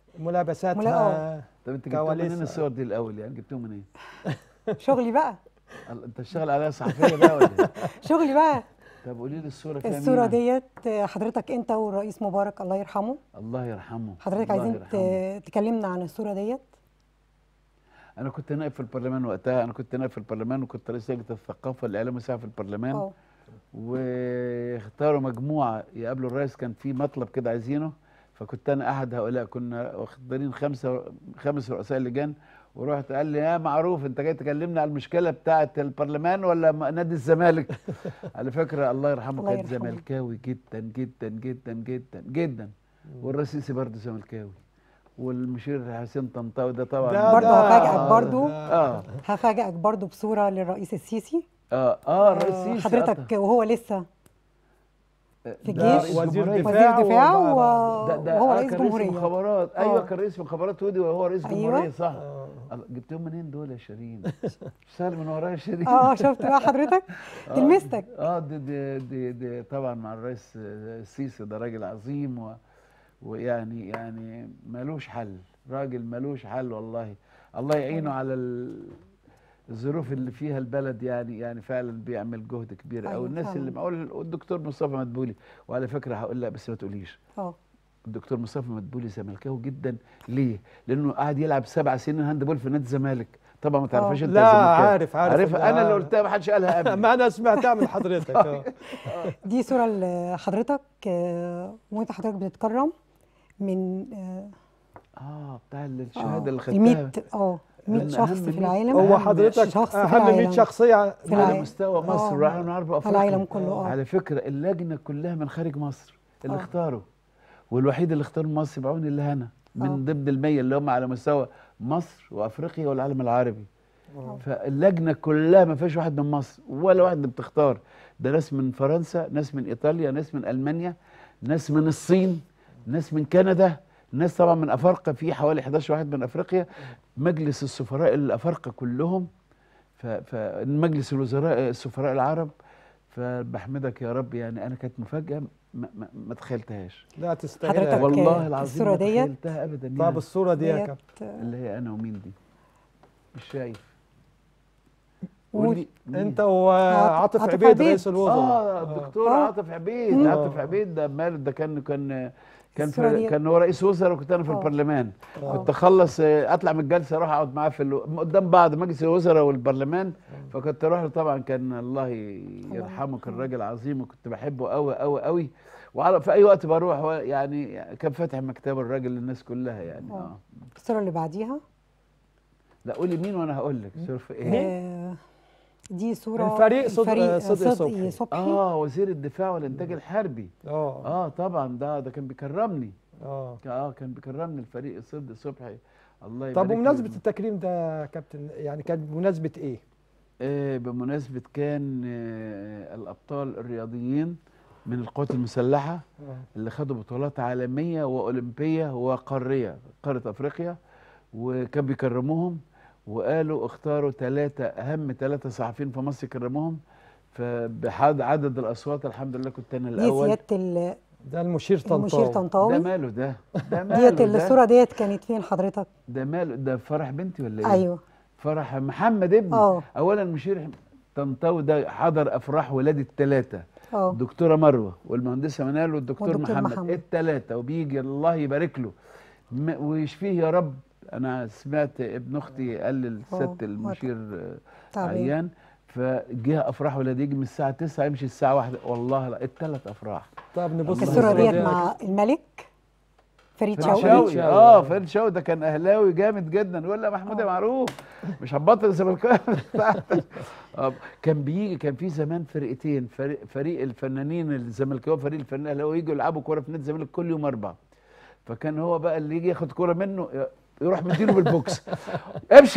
ملابساتها طب انت جبتهم كواليس. منين الصور دي الاول يعني جبتهم منين؟ شغلي بقى الله، انت بتشتغل عليها صحفيه بقى ولا ايه؟ شغلي بقى طب قولي لي الصوره فيها الصورة مين؟ ديت حضرتك انت والرئيس مبارك الله يرحمه الله يرحمه حضرتك الله عايزين يرحمه. ت- تكلمنا عن الصورة ديت انا كنت نائب في البرلمان وقتها انا كنت نائب في البرلمان وكنت رئيس لجنه الثقافه والاعلام والسياحه في البرلمان اه واختاروا مجموعه يقابلوا الرئيس كان في مطلب كده عايزينه فكنت انا احد هؤلاء كنا واخدين خمسه خمس رؤساء لجان ورحت قال لي يا معروف انت جاي تكلمنا على المشكله بتاعه البرلمان ولا م- نادي الزمالك على فكره الله يرحمه الله كان يرحمه. زملكاوي جدا جدا جدا جدا جدا والرئيسي برضه زملكاوي والمشير حسين طنطاوي ده طبعا ده- برضه ده- هفاجئك برضه اه هفاجئك برضه بصورة للرئيس السيسي اه اه الرئيس السيسي حضرتك وهو لسه في ده الجيش رئيس وزير جمهورية. دفاع وزير دفاع وبقى- و- ده ده وهو آه رئيس كان رئيس جمهورية مخابرات ايوه آه. كان رئيس مخابرات ودي وهو رئيس أيوة. جمهوريه صح آه. الله، جبتهم منين دول يا شيرين؟ اشتغل من ورايا شيرين اه شفت بقى حضرتك آه، تلمستك اه دي, دي, دي, دي طبعا مع الرئيس السيسي ده راجل عظيم و ويعني يعني ملوش حل راجل ملوش حل والله الله يعينه على ال- الظروف اللي فيها البلد يعني يعني فعلا بيعمل جهد كبير أيوة قوي الناس فعلاً. اللي معقول الدكتور مصطفى مدبولي وعلى فكره هقول لا بس ما تقوليش اه الدكتور مصطفى مدبولي زملكاوي جدا ليه؟ لانه قعد يلعب سبع سنين هاند بول في نادي الزمالك طبعا ما تعرفش انت لا يا زملكاوي. عارف عارف عارفها انا اللي قلتها ما حدش قالها قبل ما انا سمعتها من حضرتك آه. دي صورة لحضرتك آه، وانت حضرتك بتتكرم من آه، اه بتاع آه، الشهاده اللي خدتها الميت اه 100 من شخص أهم في 100 العالم هو أهم حضرتك شخص في اهم 100 العالم. شخصيه في على العالم. مستوى مصر آه. وعلى العرب وافريقيا العالم كله اه على فكره اللجنه كلها من خارج مصر اللي آه. اختاروا والوحيد اللي اختار مصر بعون الله انا من آه. ضمن المية اللي هم على مستوى مصر وافريقيا والعالم العربي آه. فاللجنه كلها ما فيش واحد من مصر ولا واحد بتختار ده ناس من فرنسا ناس من ايطاليا ناس من المانيا ناس من الصين ناس من كندا ناس طبعا من افارقه في حوالي 11 واحد من افريقيا مجلس السفراء الافارقه كلهم ف- فمجلس الوزراء السفراء العرب فبحمدك يا رب يعني انا كانت مفاجاه ما, ما, ما تخيلتهاش لا تستاهل حضرتك أوي. والله العظيم الصورة ما ديت؟ تخيلتها ابدا طب يعني الصوره دي يا ديت كابتن اللي هي انا ومين دي مش شايف قول. قولي مين؟ انت وعاطف عاطف عبيد عبيد. رئيس الوزراء اه الدكتور آه. عاطف عبيد مم. عاطف عبيد ده مال ده كان كان كان الصورة في دي. كان هو رئيس وزراء وكنت انا في آه. البرلمان آه. كنت اخلص آه، اطلع من الجلسه اروح اقعد معاه في ال... قدام بعض مجلس الوزراء والبرلمان فكنت اروح له طبعا كان الله يرحمه كان راجل عظيم وكنت بحبه قوي قوي قوي وعلى في اي وقت بروح هو يعني كان فاتح مكتبه الراجل للناس كلها يعني آه. اه الصورة اللي بعديها لا قولي مين وانا هقول لك شوف ايه آه، دي صورة الفريق صدق- الفريق صدقي صدقي صبحي. صبحي اه وزير الدفاع والانتاج الحربي اه اه طبعا ده ده كان بيكرمني اه اه كان بيكرمني الفريق صد صبحي الله طب يبارك بمناسبه له. التكريم ده يا كابتن يعني كان بمناسبه ايه؟ آه بمناسبة كان آه الأبطال الرياضيين من القوات المسلحة آه. اللي خدوا بطولات عالمية وأولمبية وقارية قارة أفريقيا وكان بيكرموهم وقالوا اختاروا ثلاثة أهم ثلاثة صحفيين في مصر يكرموهم فبحد عدد الأصوات الحمد لله كنت أنا دي الأول سيادة ال- ده المشير طنطاوي المشير ده طنطاوي ماله ده ده ماله ديت ده الصورة ديت كانت فين حضرتك؟ ده ماله ده فرح بنتي ولا ايه؟ ايوه فرح محمد ابني اه اولا مشير طنطاوي ده حضر افراح ولاد الثلاثه اه الدكتوره مروه والمهندسه منال والدكتور, والدكتور محمد, محمد. الثلاثه وبيجي الله يبارك له م- ويشفيه يا رب انا سمعت ابن اختي قال للست آه، المشير آه، تعبان عيان فجه افراح ولاد يجي من الساعه 9 يمشي الساعه 1 والله لا الثلاث افراح طب نبص الله الصورة يبارك ديت مع الملك فريد فريد شوقي شوقي شوقي. اه فريد شوقي ده كان اهلاوي جامد جدا يقول لا محمود يا آه. معروف مش هتبطل الزملكاوي بتاعتك آه، كان بيجي كان في زمان فرقتين فريق, فريق الفنانين الزملكاوي فريق الفنانين الاهلاوي يجوا يلعبوا كوره في نادي الزمالك كل يوم اربع فكان هو بقى اللي يجي ياخد كوره منه يروح مديله بالبوكس امشي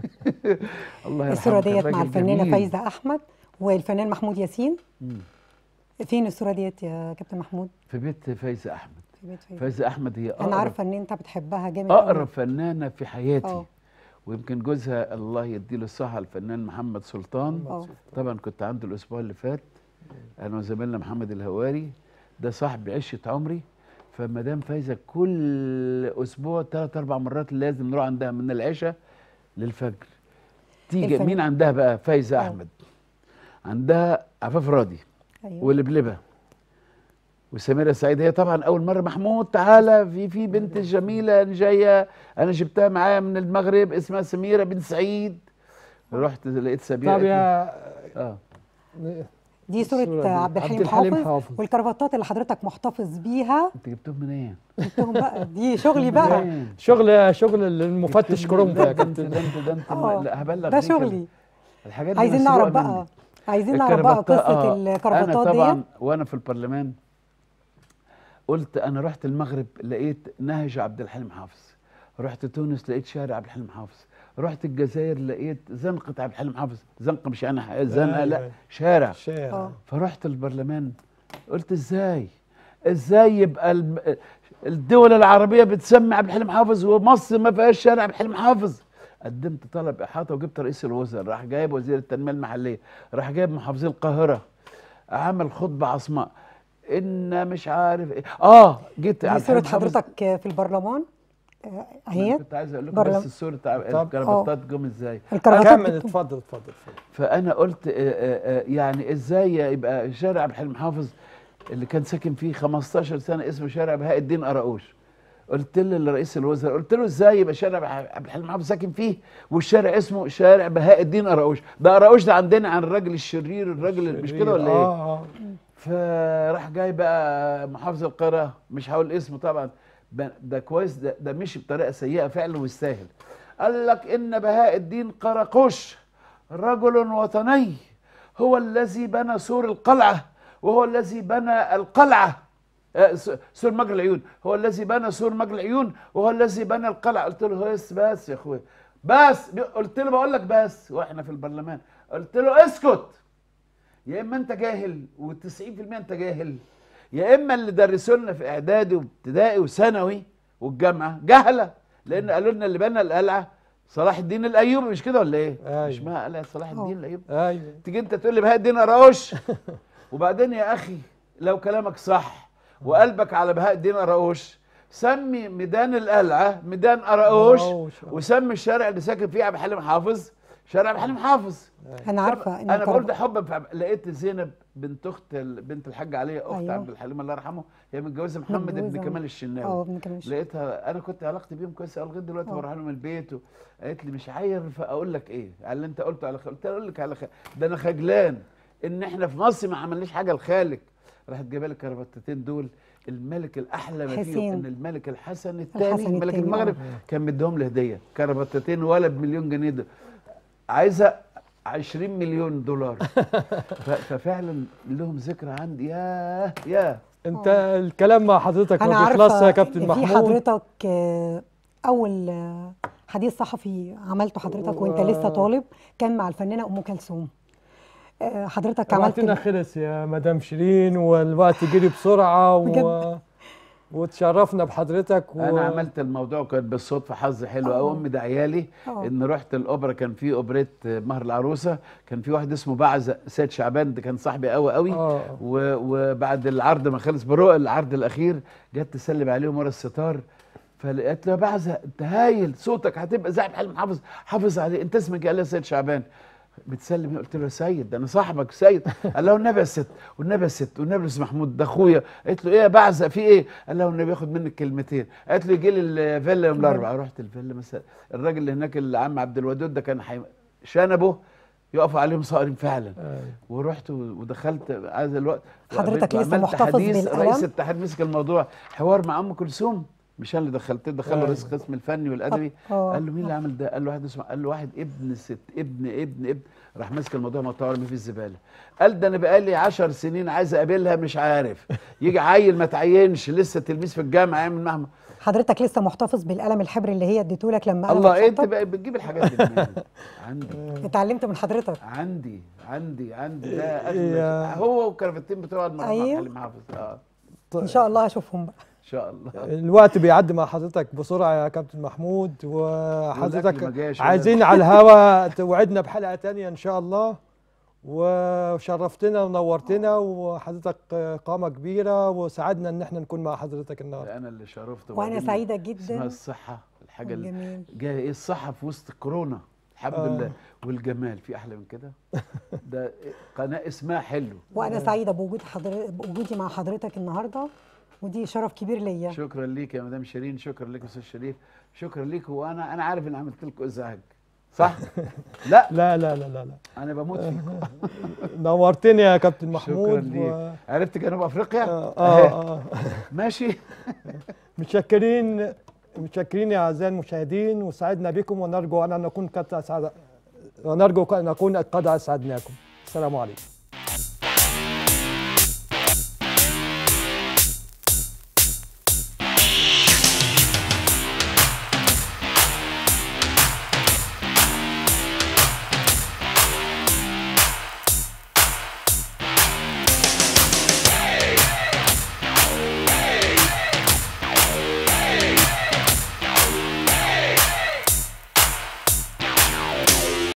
الله يرحمه الصورة كان ديت مع راجل الفنانة جميل. فايزة أحمد والفنان محمود ياسين مم. فين الصورة ديت يا كابتن محمود؟ في بيت فايزه احمد في بيت فايزة فايزه احمد هي أنا اقرب عارفة إن أنت بتحبها جامد أوي. اقرب فنانه في حياتي اه ويمكن جوزها الله يديله الصحة الفنان محمد سلطان اه طبعا كنت عنده الأسبوع اللي فات أنا وزميلنا محمد الهواري ده صاحب عشة عمري فمدام فايزة كل أسبوع ثلاث أربع مرات لازم نروح عندها من العشاء للفجر تيجي الفن- مين عندها بقى فايزة اه. أحمد عندها عفاف راضي أيوه ولبلبة وسميرة سعيد هي طبعا أول مرة محمود تعالى في في بنت جميلة جاية أنا جبتها معايا من المغرب اسمها سميرة بنت سعيد رحت لقيت سميرة طب يا اه دي صورة الصورة دي. عبد الحليم عبد الحليم حافظ حافظ. والكرافتات اللي حضرتك محتفظ بيها انت جبتهم منين؟ جبتهم بقى دي شغلي بقى منين؟ شغل شغل المفتش جبتهم كرومبا يا ده انت كابتن ده انت ده انت اه لا هبلغ ده بيه كده. شغلي الحاجات دي عايزين مسروقة نعرف بقى مني. عايزين نعرف بقى الكرافتات- قصة آه، الكرافتات انا طبعا ديت وانا في البرلمان قلت انا رحت المغرب لقيت نهج عبد الحليم حافظ رحت تونس لقيت شارع عبد الحليم حافظ رحت الجزائر لقيت زنقة عبد الحليم حافظ زنقة مش يعني ح- زنقة أيوة، لا أيوة. شارع شارع اه فرحت البرلمان قلت ازاي ازاي يبقى الم- الدول العربيه بتسمي عبد الحليم حافظ ومصر ما فيهاش شارع عبد الحليم حافظ قدمت طلب احاطه وجبت رئيس الوزراء راح جايب وزير التنميه المحليه راح جايب محافظي القاهره عمل خطبه عصماء ان مش عارف ايه اه جيت دي عبد صورة الحليم حافظ- حضرتك في البرلمان آه، أنا اهي كنت عايز اقول لكم برلمان. بس الصوره بتاع اه. الكرافتات جم ازاي الكرافتات كمل بت- اتفضل اتفضل اتفضل فانا قلت آه، آه، آه، يعني ازاي يبقى شارع عبد الحليم حافظ اللي كان ساكن فيه 15 سنه اسمه شارع بهاء الدين قراقوش قلت له لرئيس الوزراء قلت له ازاي يبقى شارع عبد الحليم حافظ ساكن فيه والشارع اسمه شارع بهاء الدين قراقوش ده قراقوش ده عندنا عن الراجل الشرير الراجل اللي مش كده ولا ايه اه اه فراح جاي بقى محافظ القاهره مش هقول اسمه طبعا ب- ده كويس ده, ده مشي بطريقه سيئه فعلا ويستاهل قال لك ان بهاء الدين قراقوش رجل وطني هو الذي بنى سور القلعه وهو الذي بنى القلعه آه، س- سور مجرى العيون هو الذي بنى سور مجرى العيون وهو الذي بنى القلعه قلت له بس بس يا اخويا بس قلت له بقول لك بس واحنا في البرلمان قلت له اسكت يا اما انت جاهل و90% انت جاهل يا اما اللي درسوا لنا في اعدادي وابتدائي وثانوي والجامعه جهله لان قالوا لنا اللي بنى القلعه صلاح الدين الايوبي مش كده ولا ايه؟ أيوة. مش اسمها قلعه صلاح الدين اه. الايوبي ايوه تيجي انت تقول لي بهاء الدين قراوش وبعدين يا اخي لو كلامك صح وقلبك على بهاء الدين قراوش سمي ميدان القلعه ميدان قراوش قراقوش، اه. وسمي الشارع اللي ساكن فيه عبد الحليم حافظ شارع عبد الحليم حافظ انا عارفه طب ان انا بقول الكرافة- ده حبا في عب- لقيت زينب بنت اخت ال- بنت الحاج عليا اخت أيوة. عبد الحليم الله يرحمه هي متجوزه محمد بن متجوزة. كمال اه الشناوي ابن كمان شوية. لقيتها انا كنت علاقتي بيهم كويسه أوي لغايه دلوقتي اه. بروح لهم البيت و... قالت لي مش عارف اقول لك ايه على اللي انت قلته على خ... قلت لها اقول لك على خ... ده انا خجلان ان احنا في مصر ما عملناش حاجه لخالق راحت جايبه لي الكرافتتين دول الملك الاحلى ما فيهم حسين. ان الملك الحسن الثاني الحسن ملك التاني، المغرب كان مديهم لي هديه كرافتتين ولا بمليون جنيه ده عايزه 20 مليون دولار ف... ففعلا لهم ذكرى عندي ياه ياه انت الكلام مع حضرتك انا ما بيخلصش عارفه يا كابتن في محمود حضرتك آه، اول آه، حديث صحفي عملته حضرتك وانت لسه طالب كان مع الفنانه ام كلثوم آه، حضرتك عملت وقتنا خلص يا مدام شيرين والوقت جري بسرعه و... بجد. وتشرفنا بحضرتك و... انا عملت الموضوع كان بالصدفه حظ حلو قوي امي دعيالي اه. ان رحت الاوبرا كان في اوبريت مهر العروسه كان في واحد اسمه بعزق سيد شعبان ده كان صاحبي قوي قوي اه. و- وبعد العرض ما خلص برؤى العرض الاخير جت تسلم عليهم ورا الستار فلقيت له يا بعزق انت هايل صوتك هتبقى زي عبد الحليم حافظ حافظ عليه انت اسمك إيه؟ قال لي سيد شعبان بتسلم قلت له يا سيد ده انا صاحبك سيد قال له والنبي يا ست والنبي يا ست والنبي يا استاذ محمود ده اخويا قلت له ايه يا بعزق في ايه قال له والنبي ياخد منك كلمتين قالت له يجي لي الفيلا يوم الاربعاء رحت الفيلا مثلا الراجل اللي هناك العم عبد الودود ده كان حي... شنبه يقفوا عليهم صائرين فعلا أيوة. ورحت ودخلت عايز الوقت حضرتك لسه وعملت محتفظ حديث بالقلم؟ رئيس الاتحاد مسك الموضوع حوار مع ام كلثوم مش انا اللي دخلت دخله أيوة. رئيس القسم الفني والادبي اه. قال له مين اللي عمل ده؟ قال له واحد اسمه قال له واحد ابن ست ابن ابن ابن راح ماسك الموضوع مطور رميه في الزباله قال ده انا بقالي 10 سنين عايز اقابلها مش عارف يجي عيل ما تعينش لسه تلميذ في الجامعه يعمل مهما حضرتك لسه محتفظ بالقلم الحبر اللي هي اديته لك لما الله قلمك إيه انت شطب؟ بقى بتجيب الحاجات دي منين؟ عندي اتعلمت من حضرتك عندي عندي عندي ده يا- أغلى هو والكرافتين بتوع المرحوم أيوه. حليم حافظ اه ان شاء الله هشوفهم بقى ان شاء الله الوقت بيعدي مع حضرتك بسرعه يا كابتن محمود والأكل ما وحضرتك جاش عايزين على الهوا توعدنا بحلقه تانية ان شاء الله وشرفتنا ونورتنا وحضرتك قامه كبيره وسعدنا ان احنا نكون مع حضرتك النهارده انا اللي شرفت وانا وبعدين سعيده اسمها جدا الصحه الحاجه اللي جميل جايه ايه الصحه في وسط الكورونا الحمد آه. لله والجمال في احلى من كده ده قناه اسمها حلو وانا سعيده بوجود حضر... بوجودي مع حضرتك النهارده ودي شرف كبير ليا شكرا ليك يا مدام شيرين شكرا لك يا استاذ شريف شكرا ليك وانا انا عارف ان عملت لكم ازعاج صح لا لا لا لا لا, لا. انا بموت فيكم نورتني يا كابتن محمود شكرا ليك عرفت جنوب افريقيا اه أهي. اه, آه. ماشي متشكرين متشكرين يا اعزائي المشاهدين وسعدنا بكم ونرجو ان نكون قد اسعد ونرجو ان نكون قد اسعدناكم السلام عليكم